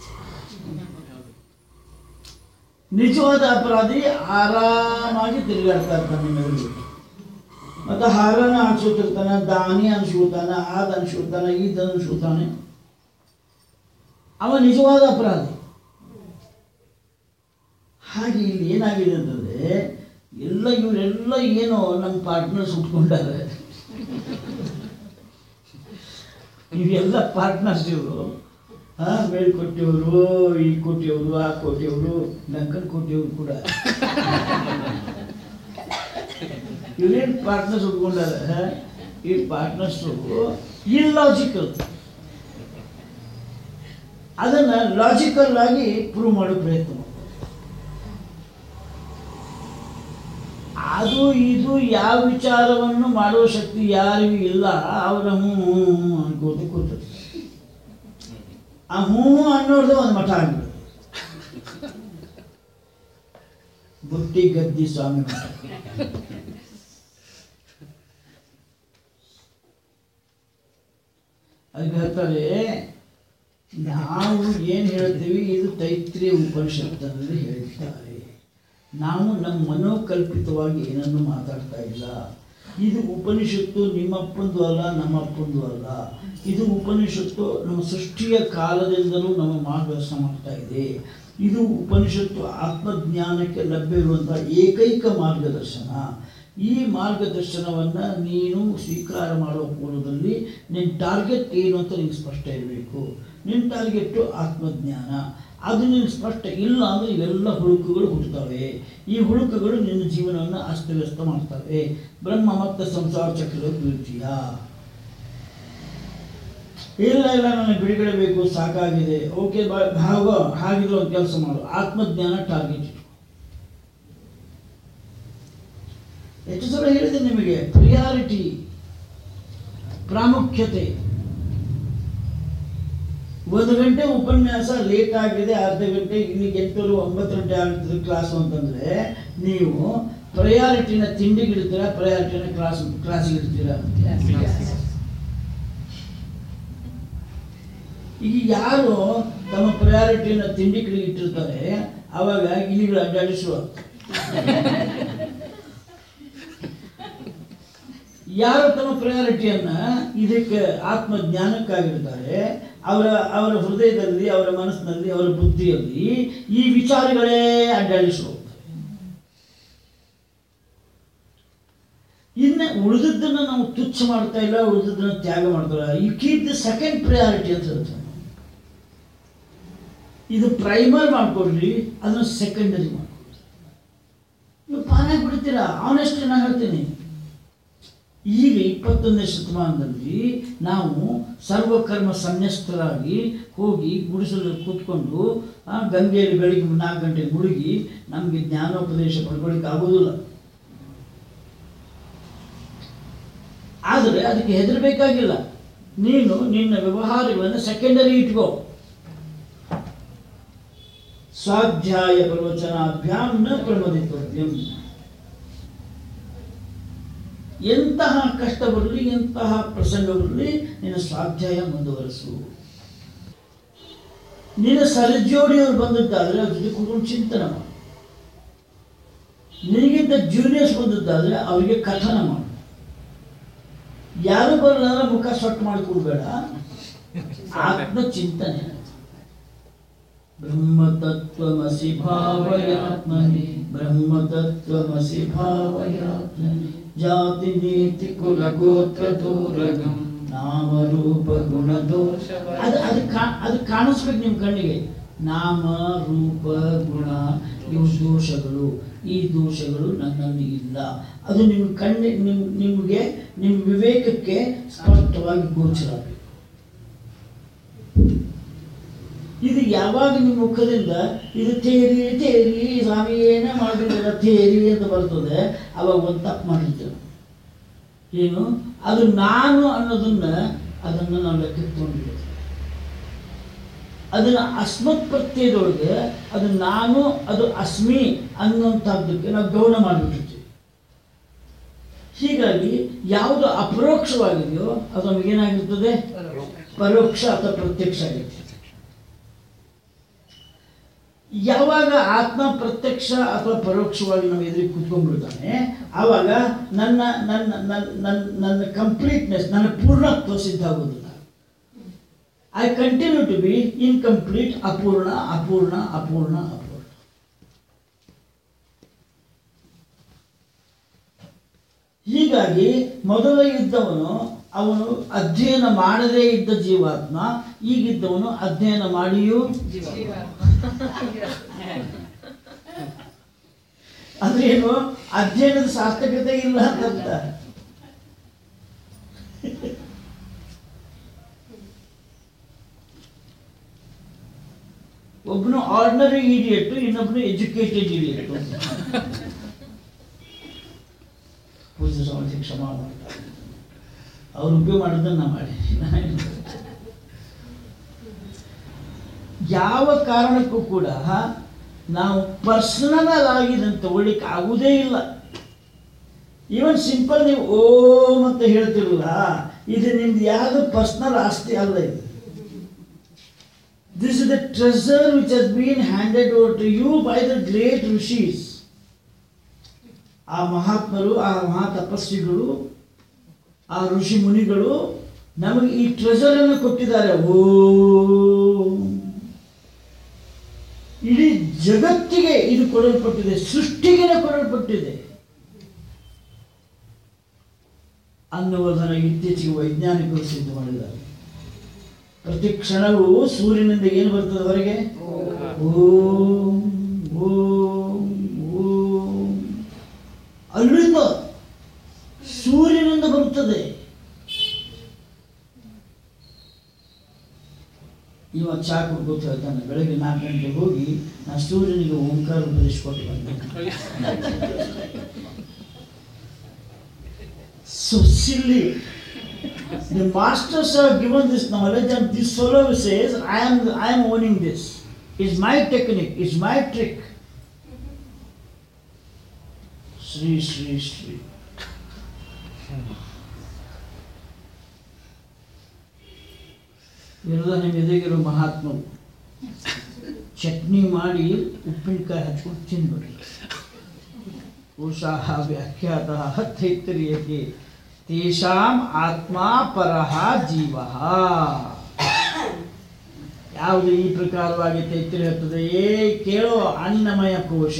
ನಿಜವಾದ ಅಪರಾಧಿ ಆರಾಮಾಗಿ ತಿರುಗಾಡ್ತಾ ಇರ್ತಾನೆ ಮೆದುಳು ಮತ್ತು ಹಾರನ ಅನ್ಸುತ್ತಿರ್ತಾನೆ ದಾನಿ ಅನ್ಸ್ಕೊತಾನೆ ಆದ ಅನ್ಸ್ಕೊತಾನೆ ಈದ್ ಅನ್ಸ್ಕೊತಾನೆ ಅವ ನಿಜವಾದ ಅಪರಾಧಿ ಹಾಗೆ ಇಲ್ಲಿ ಏನಾಗಿದೆ ಅಂತಂದ್ರೆ ಎಲ್ಲ ಇವರೆಲ್ಲ ಏನೋ ನಮ್ಮ ಪಾರ್ಟ್ನರ್ಸ್ ಉಟ್ಕೊಂಡಾರೆ ಇವೆಲ್ಲ ಪಾರ್ಟ್ನರ್ಸ್ ಇವರು ಹಾ ಮೇಲ್ಕೋಟೆಯವರು ಈ ಕೋಟೆಯವರು ಆ ಕೋಟೆಯವರು ಲಂಕನ್ ಕೋಟೆಯವರು ಕೂಡ ಇವರೇನು ಪಾರ್ಟ್ನರ್ಸ್ ಉಟ್ಕೊಂಡಾರೆ ಈ ಪಾರ್ಟ್ನರ್ಸು ಇಲ್ಲಾಜಿಕಲ್ ಅದನ್ನ ಲಾಜಿಕಲ್ ಆಗಿ ಪ್ರೂವ್ ಮಾಡೋ ಪ್ರಯತ್ನ ಮಾಡ್ತಾರೆ. ಅದು ಇದು ಯಾವ ವಿಚಾರವನ್ನು ಮಾಡುವ ಶಕ್ತಿ ಯಾರಿಗೂ ಇಲ್ಲ ಅವರ ಹ್ಞೂ ಹ್ಞೂ ಹ್ಞೂ ಅನ್ಕೋತ ಕೂತರು ಆ ಹ್ಞೂ ಅನ್ನೋದು ಒಂದು ಮಠ ಆಗ್ಬಿಡುತ್ತೆ ಬುಟ್ಟಿ ಗದ್ದಿ ಸ್ವಾಮಿ ಮಠ ಅದಕ್ಕೆ ಹೇಳ್ತಾರೆ ನಾವು ಏನು ಹೇಳ್ತೀವಿ ಇದು ತೈತ್ರಿಯ ಉಪನಿಷತ್ತಿನಲ್ಲಿ ಹೇಳ್ತಾರೆ ನಾವು ನಮ್ಮ ಮನೋಕಲ್ಪಿತವಾಗಿ ಏನನ್ನು ಮಾತಾಡ್ತಾ ಇಲ್ಲ ಇದು ಉಪನಿಷತ್ತು ನಿಮ್ಮಪ್ಪಂದು ಅಲ್ಲ ನಮ್ಮಪ್ಪಂದು ಅಲ್ಲ ಇದು ಉಪನಿಷತ್ತು ನಮ್ಮ ಸೃಷ್ಟಿಯ ಕಾಲದಿಂದಲೂ ನಮ್ಮ ಮಾರ್ಗದರ್ಶನ ಮಾಡ್ತಾ ಇದೆ ಇದು ಉಪನಿಷತ್ತು ಆತ್ಮಜ್ಞಾನಕ್ಕೆ ಲಭ್ಯವಿರುವಂತಹ ಏಕೈಕ ಮಾರ್ಗದರ್ಶನ ಈ ಮಾರ್ಗದರ್ಶನವನ್ನು ನೀನು ಸ್ವೀಕಾರ ಮಾಡುವ ಪೂರ್ವದಲ್ಲಿ ನಿನ್ನ ಟಾರ್ಗೆಟ್ ಏನು ಅಂತ ನಿಂಗೆ ಸ್ಪಷ್ಟ ಇರಬೇಕು ನಿನ್ನ ಟಾರ್ಗೆಟ್ಟು ಆತ್ಮಜ್ಞಾನ ಅದು ನಿನ್ನ ಸ್ಪಷ್ಟ ಇಲ್ಲ ಅಂದರೆ ಇವೆಲ್ಲ ಹುಳುಕುಗಳು ಹುಟ್ಟುತ್ತವೆ ಈ ಹುಳುಕುಗಳು ನಿನ್ನ ಜೀವನವನ್ನು ಅಸ್ತವ್ಯಸ್ತ ಮಾಡ್ತವೆ ಬ್ರಹ್ಮ ಮತ್ತು ಸಂಸಾರ ಚಕ್ರದಲ್ಲಿ ಬೀಳ್ತೀಯಾ ಇಲ್ಲ ಇಲ್ಲ ನನಗೆ ಬಿಡುಗಡೆ ಬೇಕು ಸಾಕಾಗಿದೆ ಓಕೆ ಭಾವ ಹಾಗಿದ್ರೆ ಒಂದು ಕೆಲಸ ಮಾಡು ಆತ್ಮಜ್ಞಾನ ಟಾರ್ಗೆಟ್ ಇಟ್ಟು ಎಷ್ಟು ಸಲ ಹೇಳಿದೆ ನಿಮಗೆ ಪ್ರಿಯಾರಿಟಿ ಪ್ರಾಮುಖ್ಯತೆ ಒಂದು ಗಂಟೆ ಉಪನ್ಯಾಸ ಲೇಟ್ ಆಗಿದೆ ಅರ್ಧ ಗಂಟೆ ಇಲ್ಲಿಗೆ ಎಂಟೂರು ಒಂಬತ್ತು ಗಂಟೆ ಆಗ್ತದೆ ಕ್ಲಾಸ್ ಅಂತಂದ್ರೆ ನೀವು ಪ್ರಯಾರಿಟಿನ ತಿಂಡಿಗೆ ಇಡ್ತೀರಾ ಪ್ರಯಾರಿಟಿನ ಕ್ಲಾಸ್ ಕ್ಲಾಸಿಗೆ ಇಡ್ತೀರಾ ಈಗ ಯಾರು ತಮ್ಮ ಪ್ರಯಾರಿಟಿನ ತಿಂಡಿ ಕಡೆಗೆ ಇಟ್ಟಿರ್ತಾರೆ ಅವಾಗ ಇಲಿಗಳು ಅಡ್ಡಾಡಿಸುವ ಯಾರು ತಮ್ಮ ಪ್ರಯಾರಿಟಿಯನ್ನ ಇದಕ್ಕೆ ಆತ್ಮಜ್ಞಾನಕ್ಕಾಗಿರ್ತಾರೆ ಅವರ ಅವರ ಹೃದಯದಲ್ಲಿ ಅವರ ಮನಸ್ಸಿನಲ್ಲಿ ಅವರ ಬುದ್ಧಿಯಲ್ಲಿ ಈ ವಿಚಾರಗಳೇ ಅಡ್ಡಾಡಿಸುವ ಇನ್ನು ಉಳಿದದ್ದನ್ನು ನಾವು ತುಚ್ಛ ಮಾಡ್ತಾ ಇಲ್ಲ ಉಳಿದದ್ದನ್ನು ತ್ಯಾಗ ಮಾಡ್ತಾ you keep the second priority ಅಂತ ಹೇಳ್ತಾರೆ ಇದು ಪ್ರೈಮರ್ ಮಾಡ್ಕೊಡ್ರಿ ಅದನ್ನು ಸೆಕೆಂಡರಿ ಮಾಡ್ಕೊಡ್ರಿ ನೀವು ಪಾನ ಬಿಡ್ತೀರಾ ಆನೆಸ್ಟ್ ನಾನು ಹೇಳ್ತೀನಿ ಈಗ ಇಪ್ಪತ್ತೊಂದನೇ ಶತಮಾನದಲ್ಲಿ ನಾವು ಸರ್ವಕರ್ಮ ಸನ್ಯಸ್ತರಾಗಿ ಹೋಗಿ ಗುಡಿಸಲು ಕೂತ್ಕೊಂಡು ಆ, ಗಂಗೆಯಲ್ಲಿ ಬೆಳಿಗ್ಗೆ ನಾಲ್ಕು ಗಂಟೆಗೆ ಮುಳುಗಿ ನಮಗೆ ಜ್ಞಾನೋಪದೇಶ ಪಡ್ಕೊಳ್ಳಿಕ್ಕೆ ಆಗೋದಿಲ್ಲ ಆದರೆ ಅದಕ್ಕೆ ಹೆದರಬೇಕಾಗಿಲ್ಲ ನೀನು ನಿನ್ನ ವ್ಯವಹಾರಗಳನ್ನು ಸೆಕೆಂಡರಿ ಇಟ್ಕೋ ಸ್ವಾಧ್ಯಾಯ ಪ್ರವಚನಾಭ್ಯಾಂ ನ ಪ್ರಮದಿತವ್ಯಂ ಎಂತಹ ಕಷ್ಟ ಬರಲಿ ಎಂತಹ ಪ್ರಸಂಗ ಬರಲಿ ನಿನ್ನ ಸ್ವಾಧ್ಯಾಯ ಮುಂದುವರಿಸು ನಿನ್ನ ಸರಜೋಡಿಯವರು ಬಂದದ್ದಾದ್ರೆ ಅದ್ರ ಜೊತೆ ಕೂತ್ಕೊಂಡು ಚಿಂತನೆ ಮಾಡು ನಿನಗಿಂತ ಜೂನಿಯರ್ಸ್ ಬಂದದ್ದಾದ್ರೆ ಅವರಿಗೆ ಕಥನ ಮಾಡು ಯಾರು ಬರಲ್ಲ ಅಂದ್ರೆ ಮುಖ ಸೊಟ್ಟು ಮಾಡಿಕೊಡ್ಬೇಡ ಆತ್ಮ ಚಿಂತನೆ ಬ್ರಹ್ಮತತ್ವಮಸಿ ಭಾವಯಾತ್ಮನಿ ಬ್ರಹ್ಮತತ್ವಮಸಿ ಭಾವಯಾತ್ಮನಿ ಜಾತಿ ನೀತಿ ಕುಲ ಗೋತ್ರ ದೂರಗಂ ನಾಮ ರೂಪ ಗುಣ ದೋಷ ಅದು ಅದು ಕಾ ಅದು ಕಾಣಿಸ್ಬೇಕು ನಿಮ್ಮ ಕಣ್ಣಿಗೆ ನಾಮ ರೂಪ ಗುಣ ಇವು ದೋಷಗಳು ಈ ದೋಷಗಳು ನನ್ನಲ್ಲಿ ಇಲ್ಲ ಅದು ನಿಮ್ಮ ಕಣ್ಣಿ ನಿಮ್ ನಿಮಗೆ ನಿಮ್ಮ ವಿವೇಕಕ್ಕೆ ಸ್ಪಷ್ಟವಾಗಿ ಗೋಚರ ಆಗ್ಬೇಕು ಇದು ಯಾವಾಗ ನಿಮ್ಮ ಮುಖದಿಂದ ಇದು ತೇರಿ ತೇರಿ ಸ್ವಾಮಿ ಏನೇ ಮಾಡಿದ್ರೆ ತೇರಿ ಅಂತ ಬರ್ತದೆ ಅವಾಗ ಒಂದು ತಪ್ಪು ಮಾಡಿರ್ತೇವೆ ಏನು ಅದು ನಾನು ಅನ್ನೋದನ್ನ ಅದನ್ನು ನಾವು ಲೆಕ್ಕಕ್ಕೆ ತಗೊಂಡಿದ್ದೇವೆ ಅದನ್ನು ಅಸ್ಮತ್ ಪ್ರತ್ಯಯದೊಳಗೆ ಅದು ನಾನು ಅದು ಅಸ್ಮಿ ಅನ್ನುವಂಥದ್ದಕ್ಕೆ ನಾವು ಗೌಣ ಮಾಡಿಬಿಟ್ಟಿರ್ತೀವಿ ಹೀಗಾಗಿ ಯಾವುದು ಅಪರೋಕ್ಷವಾಗಿದೆಯೋ ಅದು ನಮಗೇನಾಗಿರ್ತದೆ ಪರೋಕ್ಷ ಅಥವಾ ಪ್ರತ್ಯಕ್ಷ ಆಗಿರ್ತದೆ ಯಾವಾಗ ಆತ್ಮ ಪ್ರತ್ಯಕ್ಷ ಅಥವಾ ಪರೋಕ್ಷವಾಗಿ ನಮ್ಮ ಎದುರಿಗೆ ಕುತ್ಕೊಂಡ್ಬಿಡ್ತಾನೆ ಆವಾಗ ನನ್ನ ನನ್ನ ನನ್ನ ನನ್ನ ನನ್ನ ಕಂಪ್ಲೀಟ್ನೆಸ್ ನನ್ನ ಪೂರ್ಣತ್ವ ಸಿದ್ಧ ಆಗೋದಿಲ್ಲ I continue to be incomplete ಅಪೂರ್ಣ ಅಪೂರ್ಣ ಅಪೂರ್ಣ ಅಪೂರ್ಣ ಹೀಗಾಗಿ ಮೊದಲ ಇದ್ದವನು ಅವನು ಅಧ್ಯಯನ ಮಾಡದೇ ಇದ್ದ ಜೀವಾತ್ಮ ಈಗಿದ್ದವನು ಅಧ್ಯಯನ ಮಾಡಿಯೂ ಅಂದ್ರೆ ಏನು ಅಧ್ಯಯನದ ಸಾರ್ಥಕತೆ ಇಲ್ಲ ಅಂತ ಒಬ್ಬನು ಆರ್ಡಿನರಿ ಇಡಿಯಟ್ಟು ಇನ್ನೊಬ್ಬನು ಎಜುಕೇಟೆಡ್ ಇಡಿಯಟ್ಟು ಪೂಜೆ ಸಮಾಜ ಕ್ಷಮಾ ಮಾಡ್ತಾರೆ ಅವ್ರು ಉಪಯೋಗ ಮಾಡಿದ್ದನ್ನ ಮಾಡಿ ಯಾವ ಕಾರಣಕ್ಕೂ ಕೂಡ ನಾವು ಪರ್ಸನಲ್ ಆಗಿ ಇದನ್ನು ತಗೊಳ್ಳಿಕ್ಕೆ ಆಗುವುದೇ ಇಲ್ಲ ಈವನ್ ಸಿಂಪಲ್ ನೀವು ಓಂ ಅಂತ ಹೇಳ್ತಿರಲ್ಲ ಇದು ನಿಮ್ದು ಯಾವುದು ಪರ್ಸನಲ್ ಆಸ್ತಿ ಅಲ್ಲ ಇದು this is the treasure which has been handed over to you by the great rishis ಆ ಮಹಾತ್ಮರು ಆ ಮಹಾ ತಪಸ್ವಿಗಳು ಆ ಋಷಿ ಮುನಿಗಳು ನಮಗೆ ಈ ಟ್ರೆಸರ್ ಅನ್ನು ಕೊಟ್ಟಿದ್ದಾರೆ ಓ ಇಡೀ ಜಗತ್ತಿಗೆ ಇದು ಕೊಡಲ್ಪಟ್ಟಿದೆ ಸೃಷ್ಟಿಗೆ ಕೊಡಲ್ಪಟ್ಟಿದೆ ಅನ್ನುವುದನ್ನು ಇತ್ತೀಚೆಗೆ ವೈಜ್ಞಾನಿಕರು ಸಿದ್ಧ ಮಾಡಿದ್ದಾರೆ ಪ್ರತಿ ಕ್ಷಣವೂ ಸೂರ್ಯನಿಂದ ಏನು ಬರ್ತದೆ ಹೊರಗೆ ಓಂ ಓಂ ಓಂ ಅಲ್ಲಿಂದ ಸೂರ್ಯನಿಂದ ಬರುತ್ತದೆ ಇವ ಚಾ ಕುಡ್ಕೋತ ಹೇಳ್ತಾನೆ ಬೆಳಗ್ಗೆ ನಾಲ್ಕು ಗಂಟೆಗೆ ಹೋಗಿ ನಾ ಸೂರ್ಯನಿಗೆ ಓಂಕಾರ ಉಪದೇಶ ಕೊಟ್ಟು ಬಂದೆ So silly. The masters have given this knowledge and this fellow says, I am, I am owning this. It's my technique, it's my trick. Sri, Sri, Sri. ಇರೋದ ನಿಮ್ಮ ಎದುರಿಗಿರೋ ಮಹಾತ್ಮರು ಚಟ್ನಿ ಮಾಡಿ ಉಪ್ಪಿನಕಾಯಿ ಹಚ್ಕೊಂಡು ತಿನ್ಬಿಡ್ರಿ ಉಷಾಹ ವ್ಯಾಖ್ಯಾತಃ ತೈತ್ತರಿಯಕ್ಕೆ ತೇಷಾಂ ಆತ್ಮ ಪರಃ ಜೀವ ಯಾವುದು ಈ ಪ್ರಕಾರವಾಗಿ ತೈತ್ರಿ ಹೇಳ್ತದೆ ಏ ಕೇಳೋ ಅನ್ನಮಯ ಕೋಶ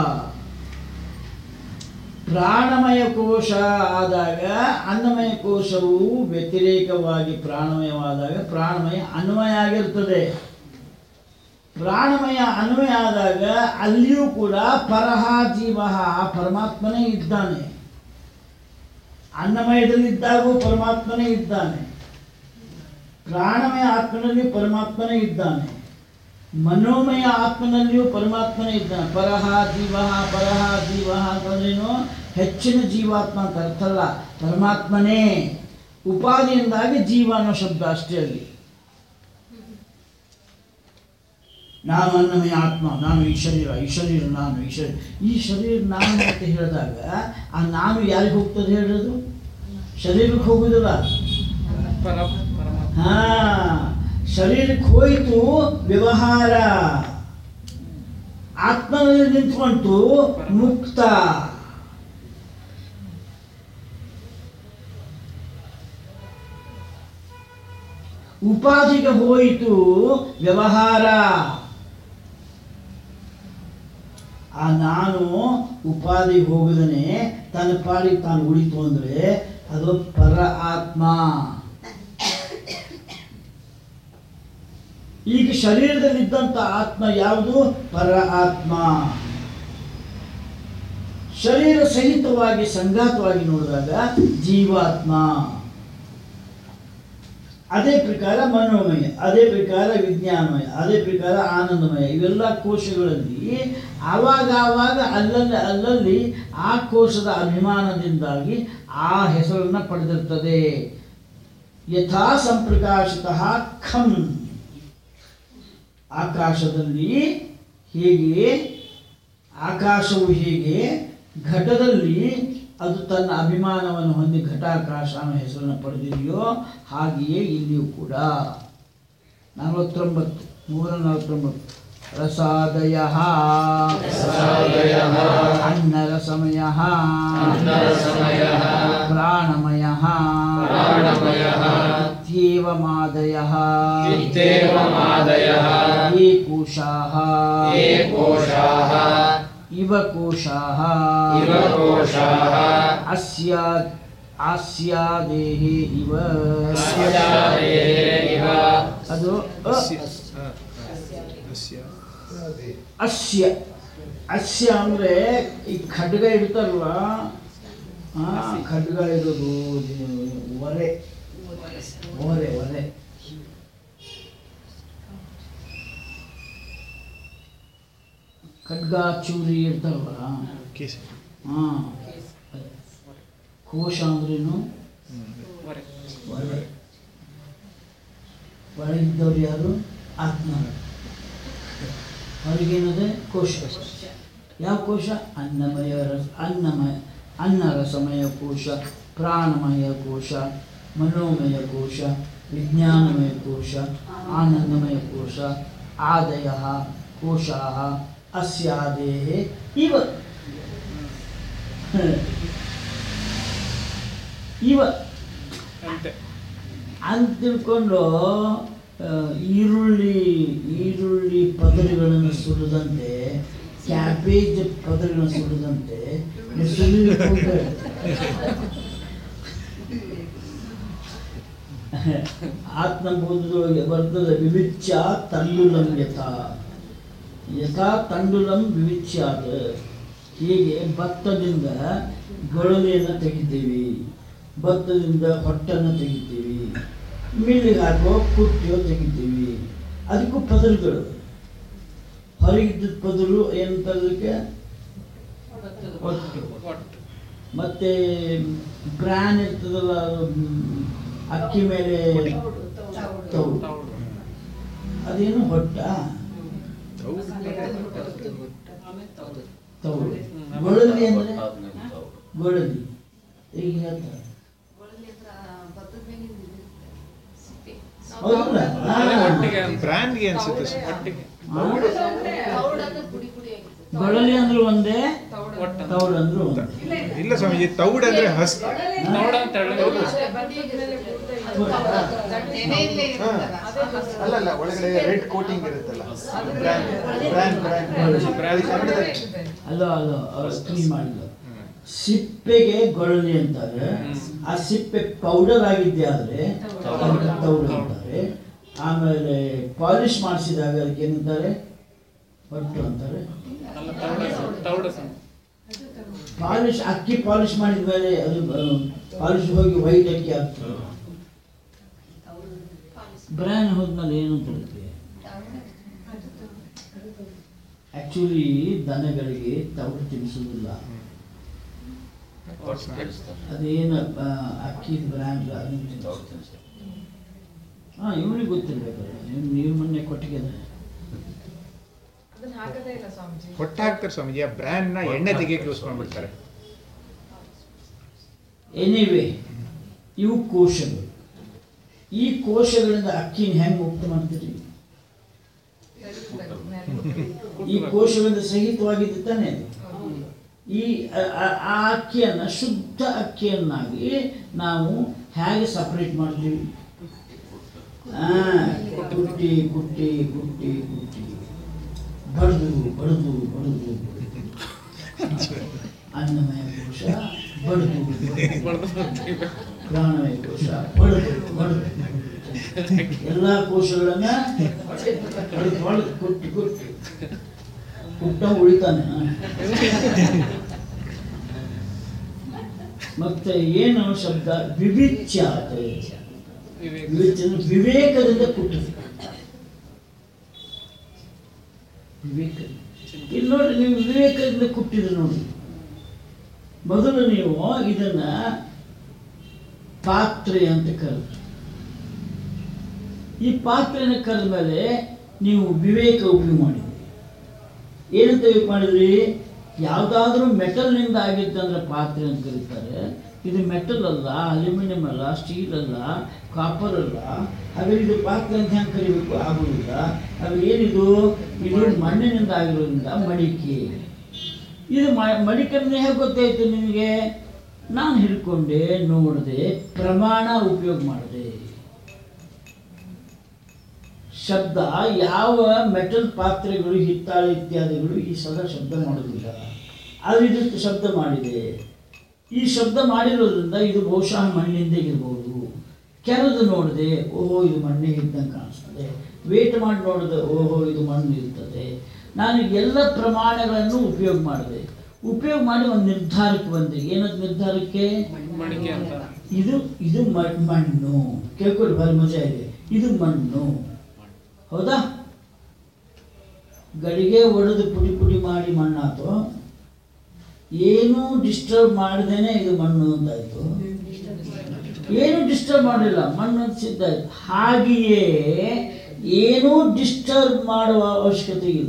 ಪ್ರಾಣಮಯ ಕೋಶ ಆದಾಗ ಅನ್ನಮಯ ಕೋಶವು ವ್ಯತಿರೇಕವಾಗಿ ಪ್ರಾಣಮಯವಾದಾಗ ಪ್ರಾಣಮಯ ಅನ್ವಯ ಆಗಿರ್ತದೆ ಪ್ರಾಣಮಯ ಅನ್ವಯ ಆದಾಗ ಅಲ್ಲಿಯೂ ಕೂಡ ಪರಹ ಜೀವ ಪರಮಾತ್ಮನೇ ಇದ್ದಾನೆ ಅನ್ನಮಯದಲ್ಲಿದ್ದಾಗೂ ಪರಮಾತ್ಮನೇ ಇದ್ದಾನೆ ಪ್ರಾಣಮಯ ಆತ್ಮನಲ್ಲಿ ಪರಮಾತ್ಮನೇ ಇದ್ದಾನೆ ಮನೋಮಯ ಆತ್ಮನಲ್ಲಿಯೂ ಪರಮಾತ್ಮನೇ ಇದ್ದಾನೆ ಪರಹ ಜೀವ ಪರಹ ಜೀವ ಅಂತಂದ್ರೇನು ಹೆಚ್ಚಿನ ಜೀವಾತ್ಮ ಅಂತ ಅರ್ಥ ಅಲ್ಲ ಪರಮಾತ್ಮನೇ ಉಪಾಧಿಯಿಂದಾಗಿ ಜೀವ ಅನ್ನೋ ಶಬ್ದ ಅಷ್ಟೇ ಅಲ್ಲಿ ನಾನು ಅನ್ನಮಯ ಆತ್ಮ ನಾನು ಈ ಶರೀರ ಈ ಶರೀರ ನಾನು ಈ ಶರೀರ ಈ ಶರೀರ ನಾನು ಅಂತ ಹೇಳಿದಾಗ ಆ ನಾನು ಯಾರಿಗೆ ಹೋಗ್ತದೆ ಹೇಳೋದು ಶರೀರಕ್ಕೆ ಹೋಗುದಿಲ್ಲ ಪರ ಪರಮಾತ್ಮ ಹಾ ಶರೀರಕ್ಕೆ ಹೋಯಿತು ವ್ಯವಹಾರ ಆತ್ಮನಲ್ಲಿ ನಿಂತ್ಕೊಂತು ಮುಕ್ತ ಉಪಾಧಿಗೆ ಹೋಯಿತು ವ್ಯವಹಾರ ಆ ನಾನು ಉಪಾಧಿಗೆ ಹೋಗದನೆ ತನ್ನ ಪಾಡಿಗೆ ತಾನು ಉಳಿತು ಅಂದ್ರೆ ಅದು ಪರ ಆತ್ಮ ಈಗ ಶರೀರದಲ್ಲಿದ್ದಂಥ ಆತ್ಮ ಯಾವುದು ಪರ ಆತ್ಮ ಶರೀರ ಸಹಿತವಾಗಿ ಸಂಘಾತವಾಗಿ ನೋಡಿದಾಗ ಜೀವಾತ್ಮ ಅದೇ ಪ್ರಕಾರ ಮನೋಮಯ ಅದೇ ಪ್ರಕಾರ ವಿಜ್ಞಾನಮಯ ಅದೇ ಪ್ರಕಾರ ಆನಂದಮಯ ಇವೆಲ್ಲ ಕೋಶಗಳಲ್ಲಿ ಆವಾಗ ಆವಾಗ ಅಲ್ಲಲ್ಲಿ ಅಲ್ಲಲ್ಲಿ ಆ ಕೋಶದ ಅಭಿಮಾನದಿಂದಾಗಿ ಆ ಹೆಸರನ್ನು ಪಡೆದಿರ್ತದೆ ಯಥಾ ಸಂಪ್ರಕಾಶಿತ ಖಂ ಆಕಾಶದಲ್ಲಿ ಹೇಗೆ ಆಕಾಶವು ಹೇಗೆ ಘಟದಲ್ಲಿ ಅದು ತನ್ನ ಅಭಿಮಾನವನ್ನು ಹೊಂದಿ ಘಟಾಕಾಶ ಅನ್ನೋ ಹೆಸರನ್ನು ಪಡೆದಿದೆಯೋ ಹಾಗೆಯೇ ಇಲ್ಲಿಯೂ ಕೂಡ ನಲವತ್ತೊಂಬತ್ತು ನೂರ ನಲವತ್ತೊಂಬತ್ತು ರಸಾದಯ ರಸಾದಯಃ ಅನ್ನರಸಮಯ ಅನ್ನರಸಮಯಃ ಪ್ರಾಣಮಯ ಪ್ರಾಣಮಯಃ ಇತ್ಯೇವಮಾದಯಃ ಇತ್ಯೇವಮಾದಯಃ ये कोशाः ये कोशाः इव कोशाः इव कोशाः अस्या आस्यादेः इव अस्यादेः इव ಅದು ಅ ಅಸ್ಯ ಅಸ್ಯ ಅಂದ್ರೆ ಈ ಖಡ್ಗ ಇಡ್ತಾರಲ್ಲ ಆ ಖಡ್ಗ ಇರೋದು ಇದು ಒರೆ ಒರೆ ಒರೆ ಖಡ್ಗ ಚೂರಿ ಇರ್ತಾರಲ್ಲ ಹಾ ಕೋಶ ಅಂದ್ರೇನು ಹೊರೆ. ಒರೆ ಒಳಗಿದ್ದವ್ರು ಯಾರು ಆತ್ಮ ಹೊರಗೇನದೆ ಕೋಶ ಯಾವ ಕೋಶ ಅನ್ನಮಯ ರಸ ಅನ್ನಮಯ ಅನ್ನ ರಸಮಯ ಕೋಶ ಪ್ರಾಣಮಯ ಕೋಶ ಮನೋಮಯ ಕೋಶ ವಿಜ್ಞಾನಮಯ ಕೋಶ ಆನಂದಮಯ ಕೋಶ ಆದಯ ಕೋಶಾ ಅಸ್ಯಾದೇಹ ಇವ ಇವ ಅಂತೆ ಅಂತ ತಿಳ್ಕೊಂಡು ಆ, ಈರುಳ್ಳಿ ಈರುಳ್ಳಿ ಪದರುಗಳನ್ನು ಸುರಿದಂತೆ ಕ್ಯಾಬೇಜ್ ಪದರುಗಳನ್ನು ಸುರಿದಂತೆ ನೀವು ಸುಲಿಲಿಕ್ಕೆ ಹೋಗ್ಬೇಡಿ. ಆತ್ಮಬೋಧದೊಳಗೆ ಬರ್ತದೆ ವಿವಿಚ್ಯ ತಂಡುಲಂ ಯಥಾ ಯಥಾ ತಂಡುಲಂ ವಿವಿಚ್ಯಾತ್ ಹೀಗೆ ಭತ್ತದಿಂದ ಗೊಳಲೆಯನ್ನು ತೆಗಿತೀವಿ ಭತ್ತದಿಂದ ಹೊಟ್ಟನ್ನು ತೆಗಿತೀವಿ ಮಿಲ್ಲಿಗೆ ಹಾಕೋ ಕುಟ್ಟಿಯೋ ತೆಗಿತೀವಿ ಅದಕ್ಕೂ ಪದರುಗಳು ಹೊರಗಿದ್ದ ಪದರು ಏನಂತದಕ್ಕೆ ಹೊಟ್ಟು ಒಟ್ಟು ಮತ್ತೆ ಬ್ರ್ಯಾನ್ ಇರ್ತದಲ್ಲ ಅದು, ಮ್, ಅಕ್ಕಿ ಮೇಲೆ ತೌಡು ತೌಡು ಅದೇನು ಹೊಟ್ಟ ತೌಡು ಗೊಳಲಿ ಅಂದ್ರೆ ಗೊಳಲಿ ಈಗ ಹೇಳ್ತಾರೆ ಹೌದಲ್ಲ ಅದೇ ಹಾ. ಒಟ್ಟಿಗೆ ಅಂತ. ಬ್ರ್ಯಾಂಡ್ಗೆ ಅನ್ಸುತ್ತೆ ಸರ್. ಒಟ್ಟಿಗೆ ಹಾ. ಗೊಳಲಿ ಅಂದ್ರು ಒಂದೇ ಒಟ್ಟು ತೌಡು ಅಂದ್ರು ಒಂದೇ ಇಲ್ಲ ಸ್ವಾಮೀಜಿ ತೌಡ್ ಅಂದ್ರೆ ಹಸ್ ತೌಡ ಅಂತ ಹೇಳಿ ಹಾ. ಅಲ್ಲಲ್ಲ ಒಳಗಡೆ ರೆಡ್ ಕೋಟಿಂಗ್ ಇರುತ್ತಲ್ಲ ಬ್ರ್ಯಾಂಡ್ ಬ್ರ್ಯಾಂಡ್ ಬ್ರ್ಯಾಂಡ್ ಅಲ್ಲ ಅಲ್ಲ ಅವ್ರು ಕ್ಲೀನ್ ಮಾಡಿಲ್ಲ ಸಿಪ್ಪೆಗೆ ಗೊಳಲಿ ಅಂತಾರೆ ಆ ಸಿಪ್ಪೆ ಪೌಡರ್ ಆಗಿದ್ದೆ ಆದ್ರೆ ಅದಕ್ಕೆ ತೌಡು ಅಂತಾರೆ ಆಮೇಲೆ ಪಾಲಿಶ್ ಮಾಡಿಸಿದಾಗ ಅದಕ್ಕೆ ಏನಂತಾರೆ ಹೊಟ್ಟು ಅಂತಾರೆ ಅಲ್ಲ ತೌಡ ತೌಡ ಸಮ ಪಾಲಿಶ್ ಅಕ್ಕಿ ಪಾಲಿಶ್ ಮಾಡಿದ ಮೇಲೆ ಅದು ಪಾಲಿಶ್ ಹೋಗಿ ವೈಟ್ ಅಕ್ಕಿ ಆಗ್ತದೆ ಬ್ರ್ಯಾನ್ ಹೋದ್ಮೇಲೆ ಏನು ಬರುತ್ತೆ ಆಕ್ಚುಲಿ ದನಗಳಿಗೆ ತೌಡು ತಿನ್ನಿಸೋದಿಲ್ಲ ಅದೇನು ಆ, ಅಕ್ಕಿದ ಬ್ರ್ಯಾಂಡ್ ಅದನ್ನು ತಿನ್ನಿಸ್ತಾರೆ ಹಾಂ ಇವನಿಗೆ ಗೊತ್ತಿರ್ಬೇಕಲ್ಲ ಇವ್ನು ನೀವು ಮೊನ್ನೆ ಕೊಟ್ಟಿಗೆ ಅದನ್ನ ಹಾಕದೇ ಇಲ್ಲ ಸ್ವಾಮೀಜಿ ಹೊಟ್ಟೆ ಹಾಕ್ತಾರೆ ಸ್ವಾಮೀಜಿ ಆ ಬ್ರ್ಯಾಂಡ್ ನ ಎಣ್ಣೆ ತೆಗಿಯಕ್ಕೆ ಯೂಸ್ ಮಾಡ್ಬಿಡ್ತಾರೆ ಎನಿವೆ ಇವು ಕೋಶಗಳು ಈ ಕೋಶಗಳಿಂದ ಅಕ್ಕಿನ ಹೆಂಗೆ ಮುಕ್ತ ಮಾಡ್ತೀರಿ ಈ ಕೋಶಗಳಿಂದ ಸಹಿತವಾಗಿದ್ದು ತಾನೇ ಅದು. ಈ ಆ- ಆ- ಆ ಅಕ್ಕಿಯನ್ನು ಶುದ್ಧ ಅಕ್ಕಿಯನ್ನಾಗಿ ನಾವು ಹೇಗೆ ಸಪ್ರೇಟ್ ಮಾಡ್ತೀವಿ ಆ, ಕುಟ್ಟಿ ಕುಟ್ಟಿ ಕುಟ್ಟಿ ಕುಟ್ಟಿ ಬಡ್ದು ಬಡ್ದು ಬಡ್ದು ಅನ್ನಮಯ ಕೋಶ ಬಡ್ದು ಬಡ್ದು ಬಡ್ದು ಬರ್ತೀವಿ. ಪ್ರಾಣಮಯ ಕೋಶ ಬಡ್ದು ಬಡ್ದು ಎಲ್ಲ ಕೋಶಗಳನ್ನ ಹೊಡೆದು ಹೊಡೆದು ಕುಟ್ಟಿ ಕುಟ್ಟಿ ಕುಟ್ಟ ಉಳಿತಾನೆ ಮತ್ತೆ ಏನು ಶಬ್ದ ವಿವಿಚ್ಯಾತ ವಿವೇಕ. ವಿವೇಚನೆ ವಿವೇಕದಿಂದ ಕುಟ್ಟಿದೆ ವಿವೇಕ ಇಲ್ಲಿ ನೋಡಿ ನೀವು ವಿವೇಕದಿಂದ ಕುಟ್ಟಿದ್ರೆ ನೋಡಿ ಮೊದಲು ನೀವು ಇದನ್ನ ಪಾತ್ರೆ ಅಂತ ಕರೆದ್ರಿ ಈ ಪಾತ್ರೆನ ಕರೆದ ಮೇಲೆ ನೀವು ವಿವೇಕ ಉಪಯೋಗ ಮಾಡಿದ್ರಿ ಏನಂತ ಉಪಯೋಗ ಮಾಡಿದ್ರಿ ಯಾವುದಾದ್ರೂ ಮೆಟಲ್ನಿಂದ ಆಗಿತ್ತಂದ್ರೆ ಪಾತ್ರೆ ಅಂತ ಕರೀತಾರೆ ಇದು ಮೆಟಲ್ ಅಲ್ಲ ಅಲ್ಯೂಮಿನಿಯಂ ಅಲ್ಲ ಸ್ಟೀಲ್ ಅಲ್ಲ ಕಾಪರ್ ಅಲ್ಲ ಹಾಗಾದ್ರೆ ಇದು ಪಾತ್ರೆ ಅಂತ ಹೆಂಗೆ ಕರಿಬೇಕು ಆಗುವುದಿಲ್ಲ ಅದು ಏನಿದು ಇದು ಮಣ್ಣಿನಿಂದ ಆಗಿರೋದ್ರಿಂದ ಮಡಿಕೆ ಇದು ಮ- ಮಡಿಕೆಯಿಂದ ಹೇಗೆ ಗೊತ್ತಾಯ್ತು ನಿಮಗೆ ನಾನು ಹಿಡ್ಕೊಂಡೆ ನೋಡಿದೆ ಪ್ರಮಾಣ ಉಪಯೋಗ ಮಾಡಿದೆ ಶಬ್ದ ಯಾವ ಮೆಟಲ್ ಪಾತ್ರೆಗಳು ಹಿತ್ತಾಳೆ ಇತ್ಯಾದಿಗಳು ಈ ಸದಾ ಶಬ್ದ ಮಾಡೋದಿಲ್ಲ ಅದು ಇದು ಶಬ್ದ ಮಾಡಿದೆ ಈ ಶಬ್ದ ಮಾಡಿರೋದ್ರಿಂದ ಇದು ಬಹುಶಃ ಮಣ್ಣಿಂದ ಇರ್ಬೋದು ಕೆರೆದು ನೋಡಿದೆ ಓಹೋ ಇದು ಮಣ್ಣೆ ಇದ್ದಂಗೆ ಕಾಣಿಸ್ತದೆ ವೇಟ್ ಮಾಡಿ ನೋಡಿದೆ ಓಹೋ ಇದು ಮಣ್ಣು ಇರ್ತದೆ ನಾನು ಎಲ್ಲ ಪ್ರಮಾಣಗಳನ್ನು ಉಪಯೋಗ ಮಾಡಿದೆ ಉಪಯೋಗ ಮಾಡಿ ಒಂದು ನಿರ್ಧಾರಕ್ಕೆ ಬಂದೆ ಏನದು ನಿರ್ಧಾರಕ್ಕೆ ಮಡಿಕೆ ಅಂತ ಇದು ಇದು ಮ- ಮಣ್ಣು ಕೇಳ್ಕೊಳ್ಳಿ ಬರೀ ಮಜಾ ಇದೆ ಇದು ಮಣ್ಣು ಹೌದಾ ಗಡಿಗೆ ಒಡೆದು ಪುಡಿ ಪುಡಿ ಮಾಡಿ ಮಣ್ಣಾತು ಏನೂ ಡಿಸ್ಟರ್ಬ್ ಮಾಡದೇನೆ ಇದು ಮಣ್ಣು ಅಂತಾಯ್ತು ಏನು ಡಿಸ್ಟರ್ಬ್ ಮಾಡಲಿಲ್ಲ ಮಣ್ಣು ಅಂತ ಸಿದ್ಧ ಆಯ್ತು ಹಾಗೆಯೇ ಏನೂ ಡಿಸ್ಟರ್ಬ್ ಮಾಡುವ ಅವಶ್ಯಕತೆ ಇಲ್ಲ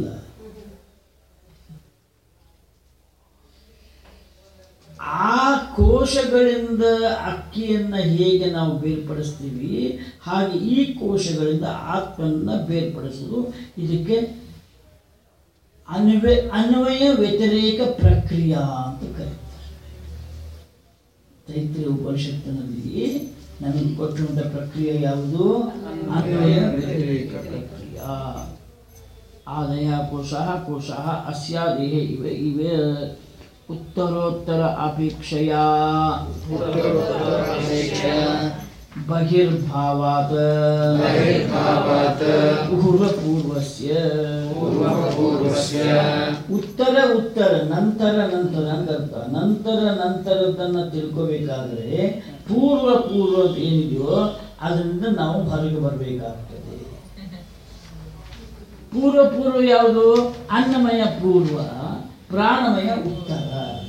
ಆ ಕೋಶಗಳಿಂದ ಅಕ್ಕಿಯನ್ನ ಹೇಗೆ ನಾವು ಬೇರ್ಪಡಿಸ್ತೀವಿ ಹಾಗೆ ಈ ಕೋಶಗಳಿಂದ ಆತ್ಮನ್ನ ಬೇರ್ಪಡಿಸೋದು ಇದಕ್ಕೆ ಅನ್ವಯ ಅನ್ವಯ ವ್ಯತಿರೇಕ ಪ್ರಕ್ರಿಯಾ ಅಂತ ಕರೀತಾರೆ ತೈತ್ರಿಯ ಉಪನಿಷತ್ತಿನಲ್ಲಿ ನಮಗೆ ಕೊಟ್ಟಿರುವಂಥ ಪ್ರಕ್ರಿಯೆ ಯಾವುದು ಅನ್ವಯ ವ್ಯತಿರೇಕ ಪ್ರಕ್ರಿಯೆ ಆದಯ ಕೋಶಃ ಕೋಶಃ ಅಸ್ಯ ದೇಹೆ ಇವೆ ಇವೆ ಉತ್ತರೋತ್ತರ ಅಪೇಕ್ಷೆಯ ಬಹಿರ್ಭಾವಾತ್ ಬಹಿರ್ಭಾವಾತ್ ಪೂರ್ವಪೂರ್ವಸ್ಯ ಪೂರ್ವಪೂರ್ವಸ್ಯ ಉತ್ತರ ಉತ್ತರ ನಂತರ ನಂತರ ಅಂತ ಅರ್ಥ ನಂತರ ನಂತರದನ್ನ ತಿಳ್ಕೋಬೇಕಾದ್ರೆ ಪೂರ್ವ ಪೂರ್ವ ಅಂತ ಏನಿದೆಯೋ ಅದರಿಂದ ನಾವು ಹೊರಗೆ ಬರಬೇಕಾಗ್ತದೆ ಪೂರ್ವ ಪೂರ್ವ ಯಾವುದು ಅನ್ನಮಯ ಪೂರ್ವ ಪ್ರಾಣಮಯ ಉತ್ತರ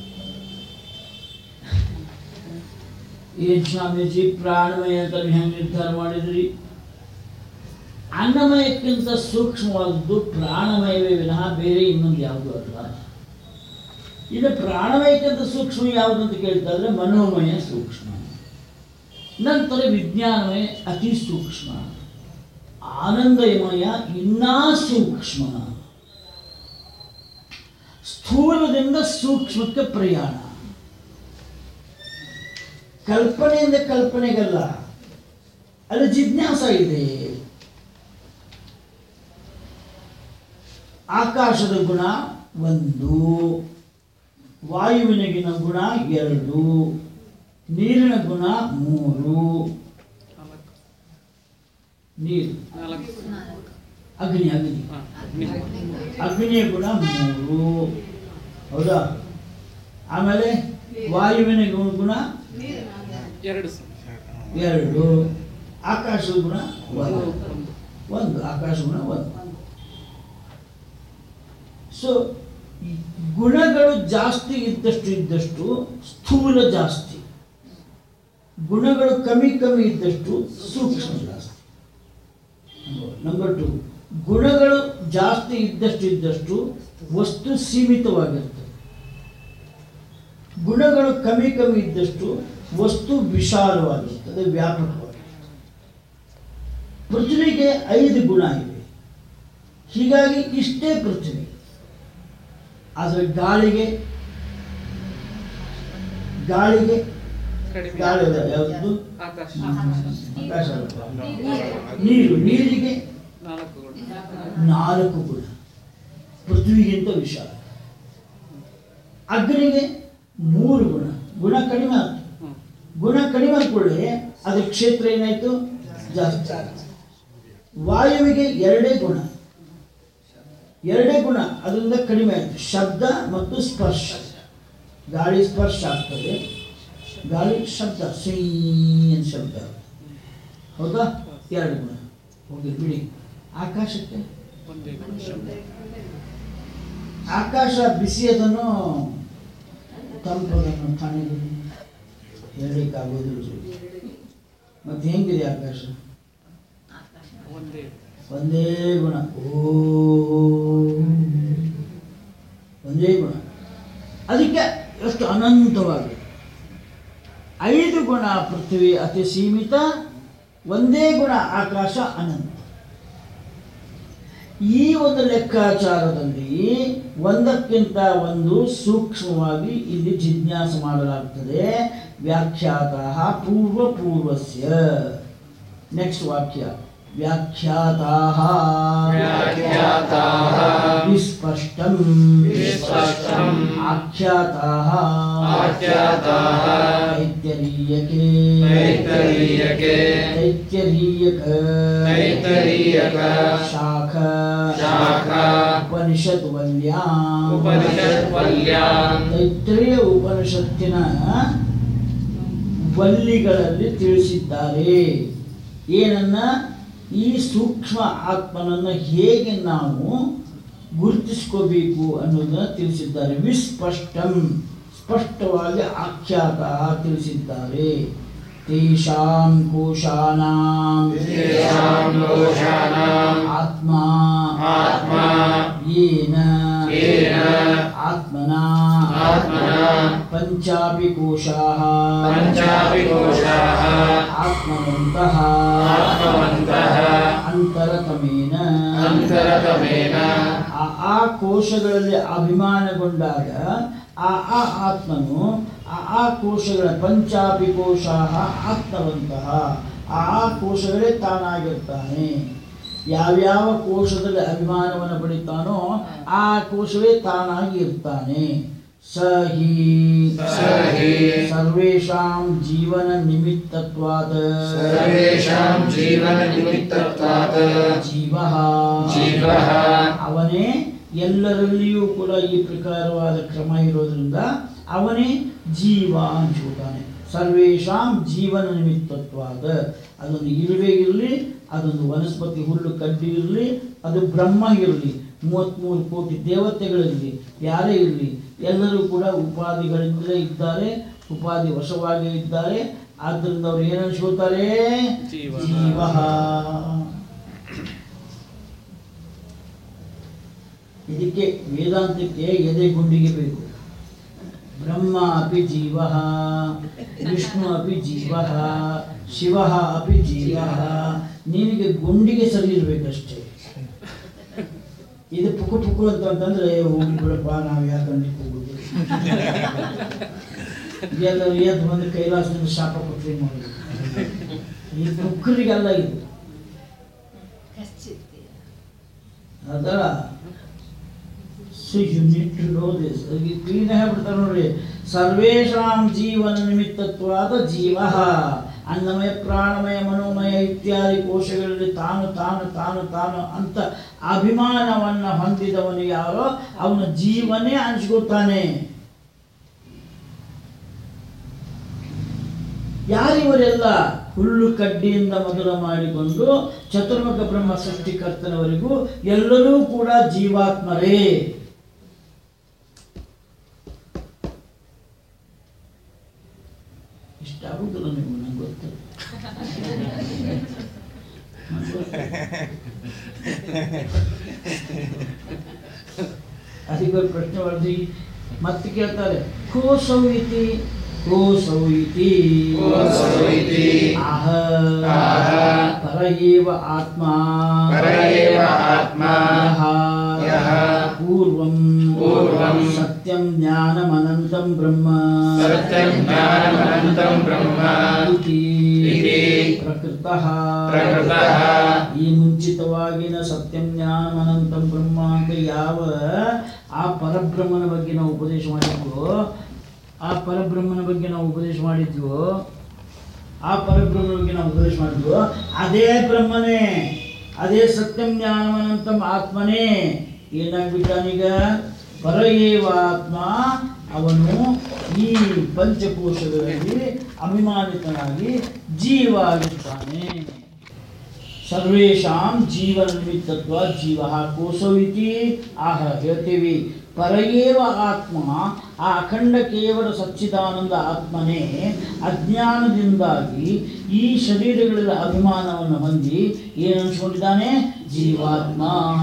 ಏನ್ ಸ್ವಾಮೀಜಿ ಪ್ರಾಣಮಯ ಅಂತ ನೀವು ಹೆಂಗೆ ನಿರ್ಧಾರ ಮಾಡಿದ್ರಿ ಅನ್ನಮಯಕ್ಕಿಂತ ಸೂಕ್ಷ್ಮವಾದದ್ದು ಪ್ರಾಣಮಯವೇ ವಿನಃ ಬೇರೆ ಇನ್ನೊಂದು ಯಾವುದು ಅಲ್ಲ ಇನ್ನು ಪ್ರಾಣಮಯಕ್ಕಿಂತ ಸೂಕ್ಷ್ಮ ಯಾವುದು ಅಂತ ಕೇಳ್ತಾ ಇದ್ರೆ ಮನೋಮಯ ಸೂಕ್ಷ್ಮ ನಂತರ ವಿಜ್ಞಾನಮಯ ಅತಿ ಸೂಕ್ಷ್ಮ ಆನಂದಮಯ ಇನ್ನೂ ಸೂಕ್ಷ್ಮ ಸ್ಥೂಲದಿಂದ ಸೂಕ್ಷ್ಮಕ್ಕೆ ಪ್ರಯಾಣ ಕಲ್ಪನೆಯಿಂದ ಕಲ್ಪನೆಗಲ್ಲ ಅಲ್ಲಿ ಜಿಜ್ಞಾಸ ಇದೆ ಆಕಾಶದ ಗುಣ ಒಂದು ವಾಯುವಿನಗಿನ ಗುಣ ಎರಡು ನೀರಿನ ಗುಣ ಮೂರು ನಾಲ್ಕು ನೀರು ನಾಲ್ಕು ಅಗ್ನಿ ಅಗ್ನಿ ಹಾ, ನಿಮ್ಮ. ಅಗ್ನಿಯ ಗುಣ ಮೂರು ಹೌದಾ ಆಮೇಲೆ ವಾಯುವಿನ ಗು- ಗುಣ ಎರಡು ಸರ್. ಎರಡು ಆಕಾಶದ ಗುಣ ಒಂದು ಒಂದು. ಒಂದು ಆಕಾಶ ಗುಣ ಒಂದು ಸೊ ಗುಣಗಳು ಜಾಸ್ತಿ ಇದ್ದಷ್ಟು ಇದ್ದಷ್ಟು ಸ್ಥೂಲ ಜಾಸ್ತಿ ಗುಣಗಳು ಕಮ್ಮಿ ಕಮ್ಮಿ ಇದ್ದಷ್ಟು ಸೂಕ್ಷ್ಮ ಜಾಸ್ತಿ ನಂಬರ್ ಟು ಗುಣಗಳು ಜಾಸ್ತಿ ಇದ್ದಷ್ಟು ಇದ್ದಷ್ಟು ವಸ್ತು ಸೀಮಿತವಾಗಿರ್ತದೆ ಗುಣಗಳು ಕಮ್ಮಿ ಕಮ್ಮಿ ಇದ್ದಷ್ಟು ವಸ್ತು ವಿಶಾಲವಾಗಿರ್ತದೆ ವ್ಯಾಪಕವಾಗಿರ್ತದೆ ಪೃಥ್ವಿಗೆ ಐದು ಗುಣ ಇವೆ ಹೀಗಾಗಿ ಇಷ್ಟೇ ಪೃಥ್ವಿ ಆದರೆ ಗಾಳಿಗೆ ಗಾಳಿಗೆ ಕಡಿಮೆ ಗಾಳಿ ಅಲ್ಲ, ಯಾವುದು ಆಕಾಶ ಆಕಾಶ ಅಲ್ಲ. ನೀರು ನೀರಿಗೆ ನಾಲ್ಕು ಗುಣ ನಾಲ್ಕು ಗುಣ ಪೃಥ್ವಿಗಿಂತ ವಿಶಾಲ ಅಗ್ನಿಗೆ ಮೂರು ಗುಣ ಗುಣ ಕಡಿಮೆ ಆಯ್ತು ಹ್ಮ್. ಗುಣ ಕಡಿಮೆ ಅಂದ್ಕೊಳ್ಳಿ ಅದ್ರ ಕ್ಷೇತ್ರ ಏನಾಯ್ತು ಜಾಸ್ತಿ ಆಯ್ತು. ವಾಯುವಿಗೆ ಎರಡೇ ಗುಣ ಎರಡೇ ಗುಣ ಅದರಿಂದ ಕಡಿಮೆ ಆಯಿತು ಶಬ್ದ ಮತ್ತು ಸ್ಪರ್ಶ ಗಾಳಿ ಸ್ಪರ್ಶ ಆಗ್ತದೆ ಗಾಳಿ ಶಬ್ದ ಸೈ ಅಂತ ಶಬ್ದ ಹೌದಾ ಎರಡು ಗುಣ ಹೋಗಿ ಬಿಡಿ ಆಕಾಶಕ್ಕೆ ಒಂದೇ ಗುಣ ಶಬ್ದ ಆಕಾಶ ಬಿಸಿಯದನ್ನು ತಂಪದನ್ನು ತಣ್ಣಗೆ ಹೇಳಲಿಕ್ಕಾಗೋದಿಲ್ಲ ಮತ್ತೆ ಹೆಂಗಿದೆ ಆಕಾಶ ಒಂದೇ ಒಂದೇ ಗುಣ ಓ ಒಂದೇ ಗುಣ ಅದಕ್ಕೆ ಎಷ್ಟು ಅನಂತವಾಗಿ ಐದು ಗುಣ ಪೃಥ್ವಿ ಅತಿ ಸೀಮಿತ ಒಂದೇ ಗುಣ ಆಕಾಶ ಅನಂತ ಈ ಒಂದು ಲೆಕ್ಕಾಚಾರದಲ್ಲಿ ಒಂದಕ್ಕಿಂತ ಒಂದು ಸೂಕ್ಷ್ಮವಾಗಿ ಇಲ್ಲಿ ಜಿಜ್ಞಾಸ ಮಾಡಲಾಗ್ತದೆ ವ್ಯಾಖ್ಯಾತ ಪೂರ್ವ ಪೂರ್ವಸ್ಯ ನೆಕ್ಸ್ಟ್ ವಾಕ್ಯ ವ್ಯಾಖ್ಯಾತಾಃ ವ್ಯಾಖ್ಯಾತಾಃ ವಿಸ್ಪಷ್ಟಂ ವಿಸ್ಪಷ್ಟಂ ಆಖ್ಯಾತಾಃ ಆಖ್ಯಾತಾಃ ತೈತ್ತರೀಯಕೆ ತೈತ್ತರೀಯಕೆ ತೈತ್ತರೀಯಕ ತೈತ್ತರೀಯಕ ಶಾಖ ಶಾಖ ಉಪನಿಷತ್ ವಲ್ಯಾಂ ಉಪನಿಷತ್ ವಲ್ಯಾಂ ತೈತ್ರೇಯ ಉಪನಿಷತ್ತಿನ ವಲ್ಲಿಗಳಲ್ಲಿ ತಿಳಿಸಿದ್ದಾರೆ ಏನನ್ನ ಈ ಸೂಕ್ಷ್ಮ ಆತ್ಮನನ್ನು ಹೇಗೆ ನಾವು ಗುರುತಿಸ್ಕೋಬೇಕು ಅನ್ನೋದನ್ನ ತಿಳಿಸಿದ್ದಾರೆ ವಿಸ್ಪಷ್ಟಂ ಸ್ಪಷ್ಟವಾಗಿ ಆಖ್ಯಾತ ತಿಳಿಸಿದ್ದಾರೆ ತೇಷಾಂ ಕೋಶಾನಾಂ ತೇಷಾಂ ಕೋಶಾನಾಂ ಆತ್ಮ ಆತ್ಮ येन येन आत्मना आत्मना पञ्चापि कोशाः पञ्चापि कोशाः आत्मवन्तः आत्मवन्तः ಅಂತರತಮೇನ ಅಂತರತಮೇನ ಆ ಆ ಕೋಶಗಳಲ್ಲಿ ಅಭಿಮಾನಗೊಂಡಾಗ ಆ ಆ ಆತ್ಮನು ಆ ಆ ಕೋಶಗಳ ಪಂಚಾಪಿ ಕೋಶಾಹ ಆತ್ಮವಂತಹ ಆ ಕೋಶಗಳೇ ತಾನಾಗಿರ್ತಾನೆ ಯಾವ್ಯಾವ ಕೋಶದಲ್ಲಿ ಅಭಿಮಾನವನ್ನು ಪಡಿತಾನೋ ಆ ಕೋಶವೇ ತಾನಾಗಿ ಇರ್ತಾನೆ ಸ ಹಿ ಸ ಹಿ ಸರ್ವೇಷಾಂ ಜೀವನ ನಿಮಿತ್ತತ್ವಾದ ಸರ್ವೇಷಾಂ ಜೀವನ ನಿಮಿತ್ತತ್ವಾತ್ ಜೀವಃ ಜೀವಃ ಅವನೇ ಎಲ್ಲರಲ್ಲಿಯೂ ಕೂಡ ಈ ಪ್ರಕಾರವಾದ ಕ್ರಮ ಇರೋದ್ರಿಂದ ಅವನೇ ಜೀವ ಅನ್ಸ್ಕೊತಾನೆ ಸರ್ವೇಷಾಂ ಜೀವನ ನಿಮಿತ್ತತ್ವಾದ ಅದೊಂದು ಇರುವೆ ಇರಲಿ ಅದೊಂದು ವನಸ್ಪತಿ ಹುಲ್ಲು ಕಡ್ಡಿ ಇರಲಿ ಅದು ಬ್ರಹ್ಮ ಇರಲಿ ಮೂವತ್ತ್ಮೂರು ಕೋಟಿ ದೇವತೆಗಳಿರಲಿ ಯಾರೇ ಇರಲಿ ಎಲ್ಲರೂ ಕೂಡ ಉಪಾಧಿಗಳಿಂದಲೇ ಇದ್ದಾರೆ ಉಪಾಧಿ ವಶವಾಗಿ ಇದ್ದಾರೆ ಆದ್ದರಿಂದ ಅವ್ರು ಏನು ಅನ್ಸ್ಕೊತಾರೆ ಜೀವ. ಜೀವ ಇದಕ್ಕೆ ವೇದಾಂತಕ್ಕೆ ಎದೆ ಗುಂಡಿಗೆ ಬೇಕು ಬ್ರಹ್ಮ ಅಪಿ ಜೀವ ವಿಷ್ಣು ಅಪಿ ಜೀವ ಶಿವ ಅಪಿ ಜೀವ ನಿನಗೆ ಗುಂಡಿಗೆ ಸರಿ ಇರ್ಬೇಕಷ್ಟೇ ಇದು ಪುಕು ಪುಕು ಅಂತಂತಂದ್ರೆ ಹೋಗಿ ಬಿಡಪ್ಪ ನಾವು ಯಾಕಂದ್ರೆ ಹೋಗುದು ಎಲ್ಲರೂ ಎದ್ದು ಬಂದು ಕೈಲಾಸದಿಂದ ಶಾಪ ಕೊಟ್ಟು ಮಾಡೋದು ಈ ಪುಕ್ಕರಿಗೆಲ್ಲ ಇದು ಅದರ so you need to know this ಅದಕ್ಕೆ ಕ್ಲೀನ್ ಹೇಳ್ಬಿಡ್ತಾರೆ ನೋಡ್ರಿ ಸರ್ವೇಷಾಂ ಜೀವನ ನಿಮಿತ್ತತ್ವಾದ ಜೀವ ಅನ್ನಮಯ ಪ್ರಾಣಮಯ ಮನೋಮಯ ಇತ್ಯಾದಿ ಕೋಶಗಳಲ್ಲಿ ತಾನು ತಾನು ತಾನು ತಾನು ಅಂತ ಅಭಿಮಾನವನ್ನ ಹೊಂದಿದವನು ಯಾರೋ ಅವನ ಜೀವನೇ ಅನ್ಸ್ಕೊತಾನೆ ಯಾರಿವರೆಲ್ಲ ಹುಲ್ಲು ಕಡ್ಡಿಯಿಂದ ಮೊದಲು ಮಾಡಿಕೊಂಡು ಚತುರ್ಮುಖ ಬ್ರಹ್ಮ ಸೃಷ್ಟಿಕರ್ತನವರೆಗೂ ಎಲ್ಲರೂ ಕೂಡ ಜೀವಾತ್ಮರೇ ಇಷ್ಟ ಆಗುದಿಲ್ಲ ನೀವು ನಂಗೆ ಗೊತ್ತು ನಂಗ್ ಗೊತ್ತು. ಅದಕ್ಕೊಂದು ಪ್ರಶ್ನೆ ಬರ್ದಿ ಮತ್ತೆ ಕೇಳ್ತಾರೆ ಕೋಸೌ ಇತಿ ಕೋಸೌ ಇತಿ ಕೋಸೌ ಇತಿ ಆಹ ಆಹ ಪರ ಏವ ಆತ್ಮ ಪರ ಏವ ಆತ್ಮ ಯಃ ಯಃ ಪೂರ್ವಂ ಪೂರ್ವಂ ಸತ್ಯಂ ಜ್ಞಾನಮನಂತಂ ಬ್ರಹ್ಮ ಸತ್ಯಂ ಜ್ಞಾನಮನಂತಂ ಬ್ರಹ್ಮ ಇತಿ ಇತಿ ಪ್ರಕೃತಃ ಪ್ರಕೃತಃ ಈ ಮುಂಚಿತವಾಗಿನ ಸತ್ಯಂ ಜ್ಞಾನಮನಂತಂ ಬ್ರಹ್ಮ ಅಂತ ಯಾವ ಆ ಪರಬ್ರಹ್ಮನ ಬಗ್ಗೆ ನಾವು ಉಪದೇಶ ಮಾಡಿದ್ವೋ ಆ ಪರಬ್ರಹ್ಮನ ಬಗ್ಗೆ ನಾವು ಉಪದೇಶ ಮಾಡಿದ್ವೋ ಆ ಪರಬ್ರಹ್ಮನ ಬಗ್ಗೆ ನಾವು ಉಪದೇಶ ಮಾಡಿದ್ವೋ ಅದೇ ಬ್ರಹ್ಮನೇ ಅದೇ ಸತ್ಯಂ ಜ್ಞಾನಮನಂತಂ ಆತ್ಮನೇ ಏನಾಗ್ಬಿಟ್ಟಾನೀಗ ಪರ ಏವ ಆತ್ಮ ಅವನು ಈ ಪಂಚಕೋಶಗಳಲ್ಲಿ ಅಭಿಮಾನಿತನಾಗಿ ಜೀವ ಆಗಿರ್ತಾನೆ ಸರ್ವೇಷಾಂ ಜೀವನ ನಿಮಿತ್ತತ್ವ ಜೀವ ಕೋಸೋ ಇತಿ ಆಹ ಹೇಳ್ತೀವಿ ಪರಯೇವ ಆತ್ಮ ಆ ಅಖಂಡ ಕೇವಲ ಸಚ್ಚಿದಾನಂದ ಆತ್ಮನೇ ಅಜ್ಞಾನದಿಂದಾಗಿ ಈ ಶರೀರಗಳಲ್ಲಿ ಅಭಿಮಾನವನ್ನು ಹೊಂದಿ ಏನು ಅನ್ಸ್ಕೊಂಡಿದ್ದಾನೆ ಜೀವಾತ್ಮ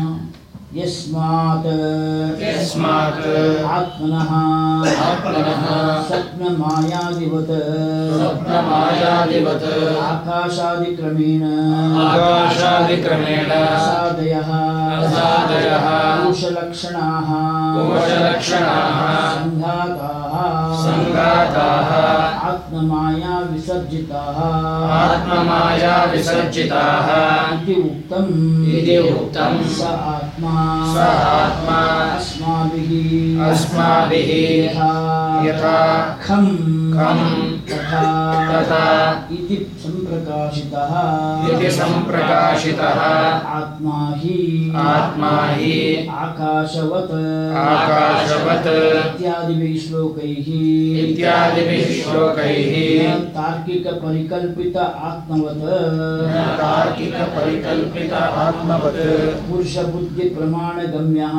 ಯಸ್ಮಾತ್ ಯಸ್ಮಾತ್ ಆತ್ಮನಃ ಆತ್ಮನಃ ಸ್ವಪ್ನ ಮಾಯಾದಿವತ್ ಸ್ವಪ್ನಮಾಯಾದಿವತ್ ಆಕಾಶಾದಿಕ್ರಮೇಣ ಆಕಾಶಾದಿಕ್ರಮೇಣ ಅಸಾದಯಃ ಅಸಾದಯಃ ಕೋಶಲಕ್ಷಣಾಃ ಕೋಶಲಕ್ಷಣಾಃ ಸಂಘಾತಾಃ ಸಂಘಾತಾಃ ಆತ್ಮಮಾಯಾ ವಿಸರ್ಜಿತಾಃ ಆತ್ಮಮಾಯಾ ವಿಸರ್ಜಿತಾಃ इति उक्तम् इति उक्तम् स आत्मा स आत्मा अस्माभिः अस्माभिः यथा यथा खं खं तथा तथा इति सम्प्रकाशितः इति सम्प्रकाशितः आत्मा हि आत्मा हि आकाशवत् आकाशवत् इत्यादिभिः श्लोकैः इत्यादिभिः श्लोकैः तार्किकपरिकल्पित आत्मवत् तार्किकपरिकल्पित आत्मवत् पुरुषबुद्धिप्रमाणगम्यः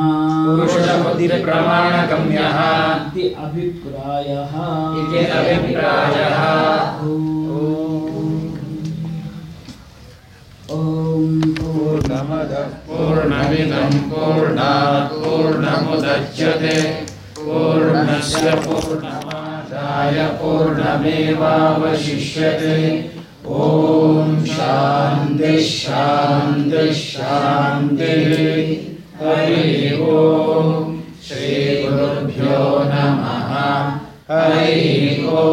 पुरुषबुद्धिप्रमाणगम्यः इति अभिप्रायः इति अभिप्रायः ॐ पूर्णमद पूर्णमिदं पूर्णात् पूर्णमुदच्यते पूर्णस्य पूर्णमादाय पूर्णमेवावशिष्यते ॐ शान्ति शान्ति शान्तिः हरिः ॐ श्रीगुरुभ्यो नमः हरिः ॐ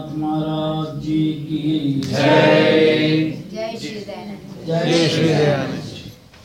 गोरखनाथ महाराज जी की जय जय श्री दयानंद जय जय श्री श्री दयानंद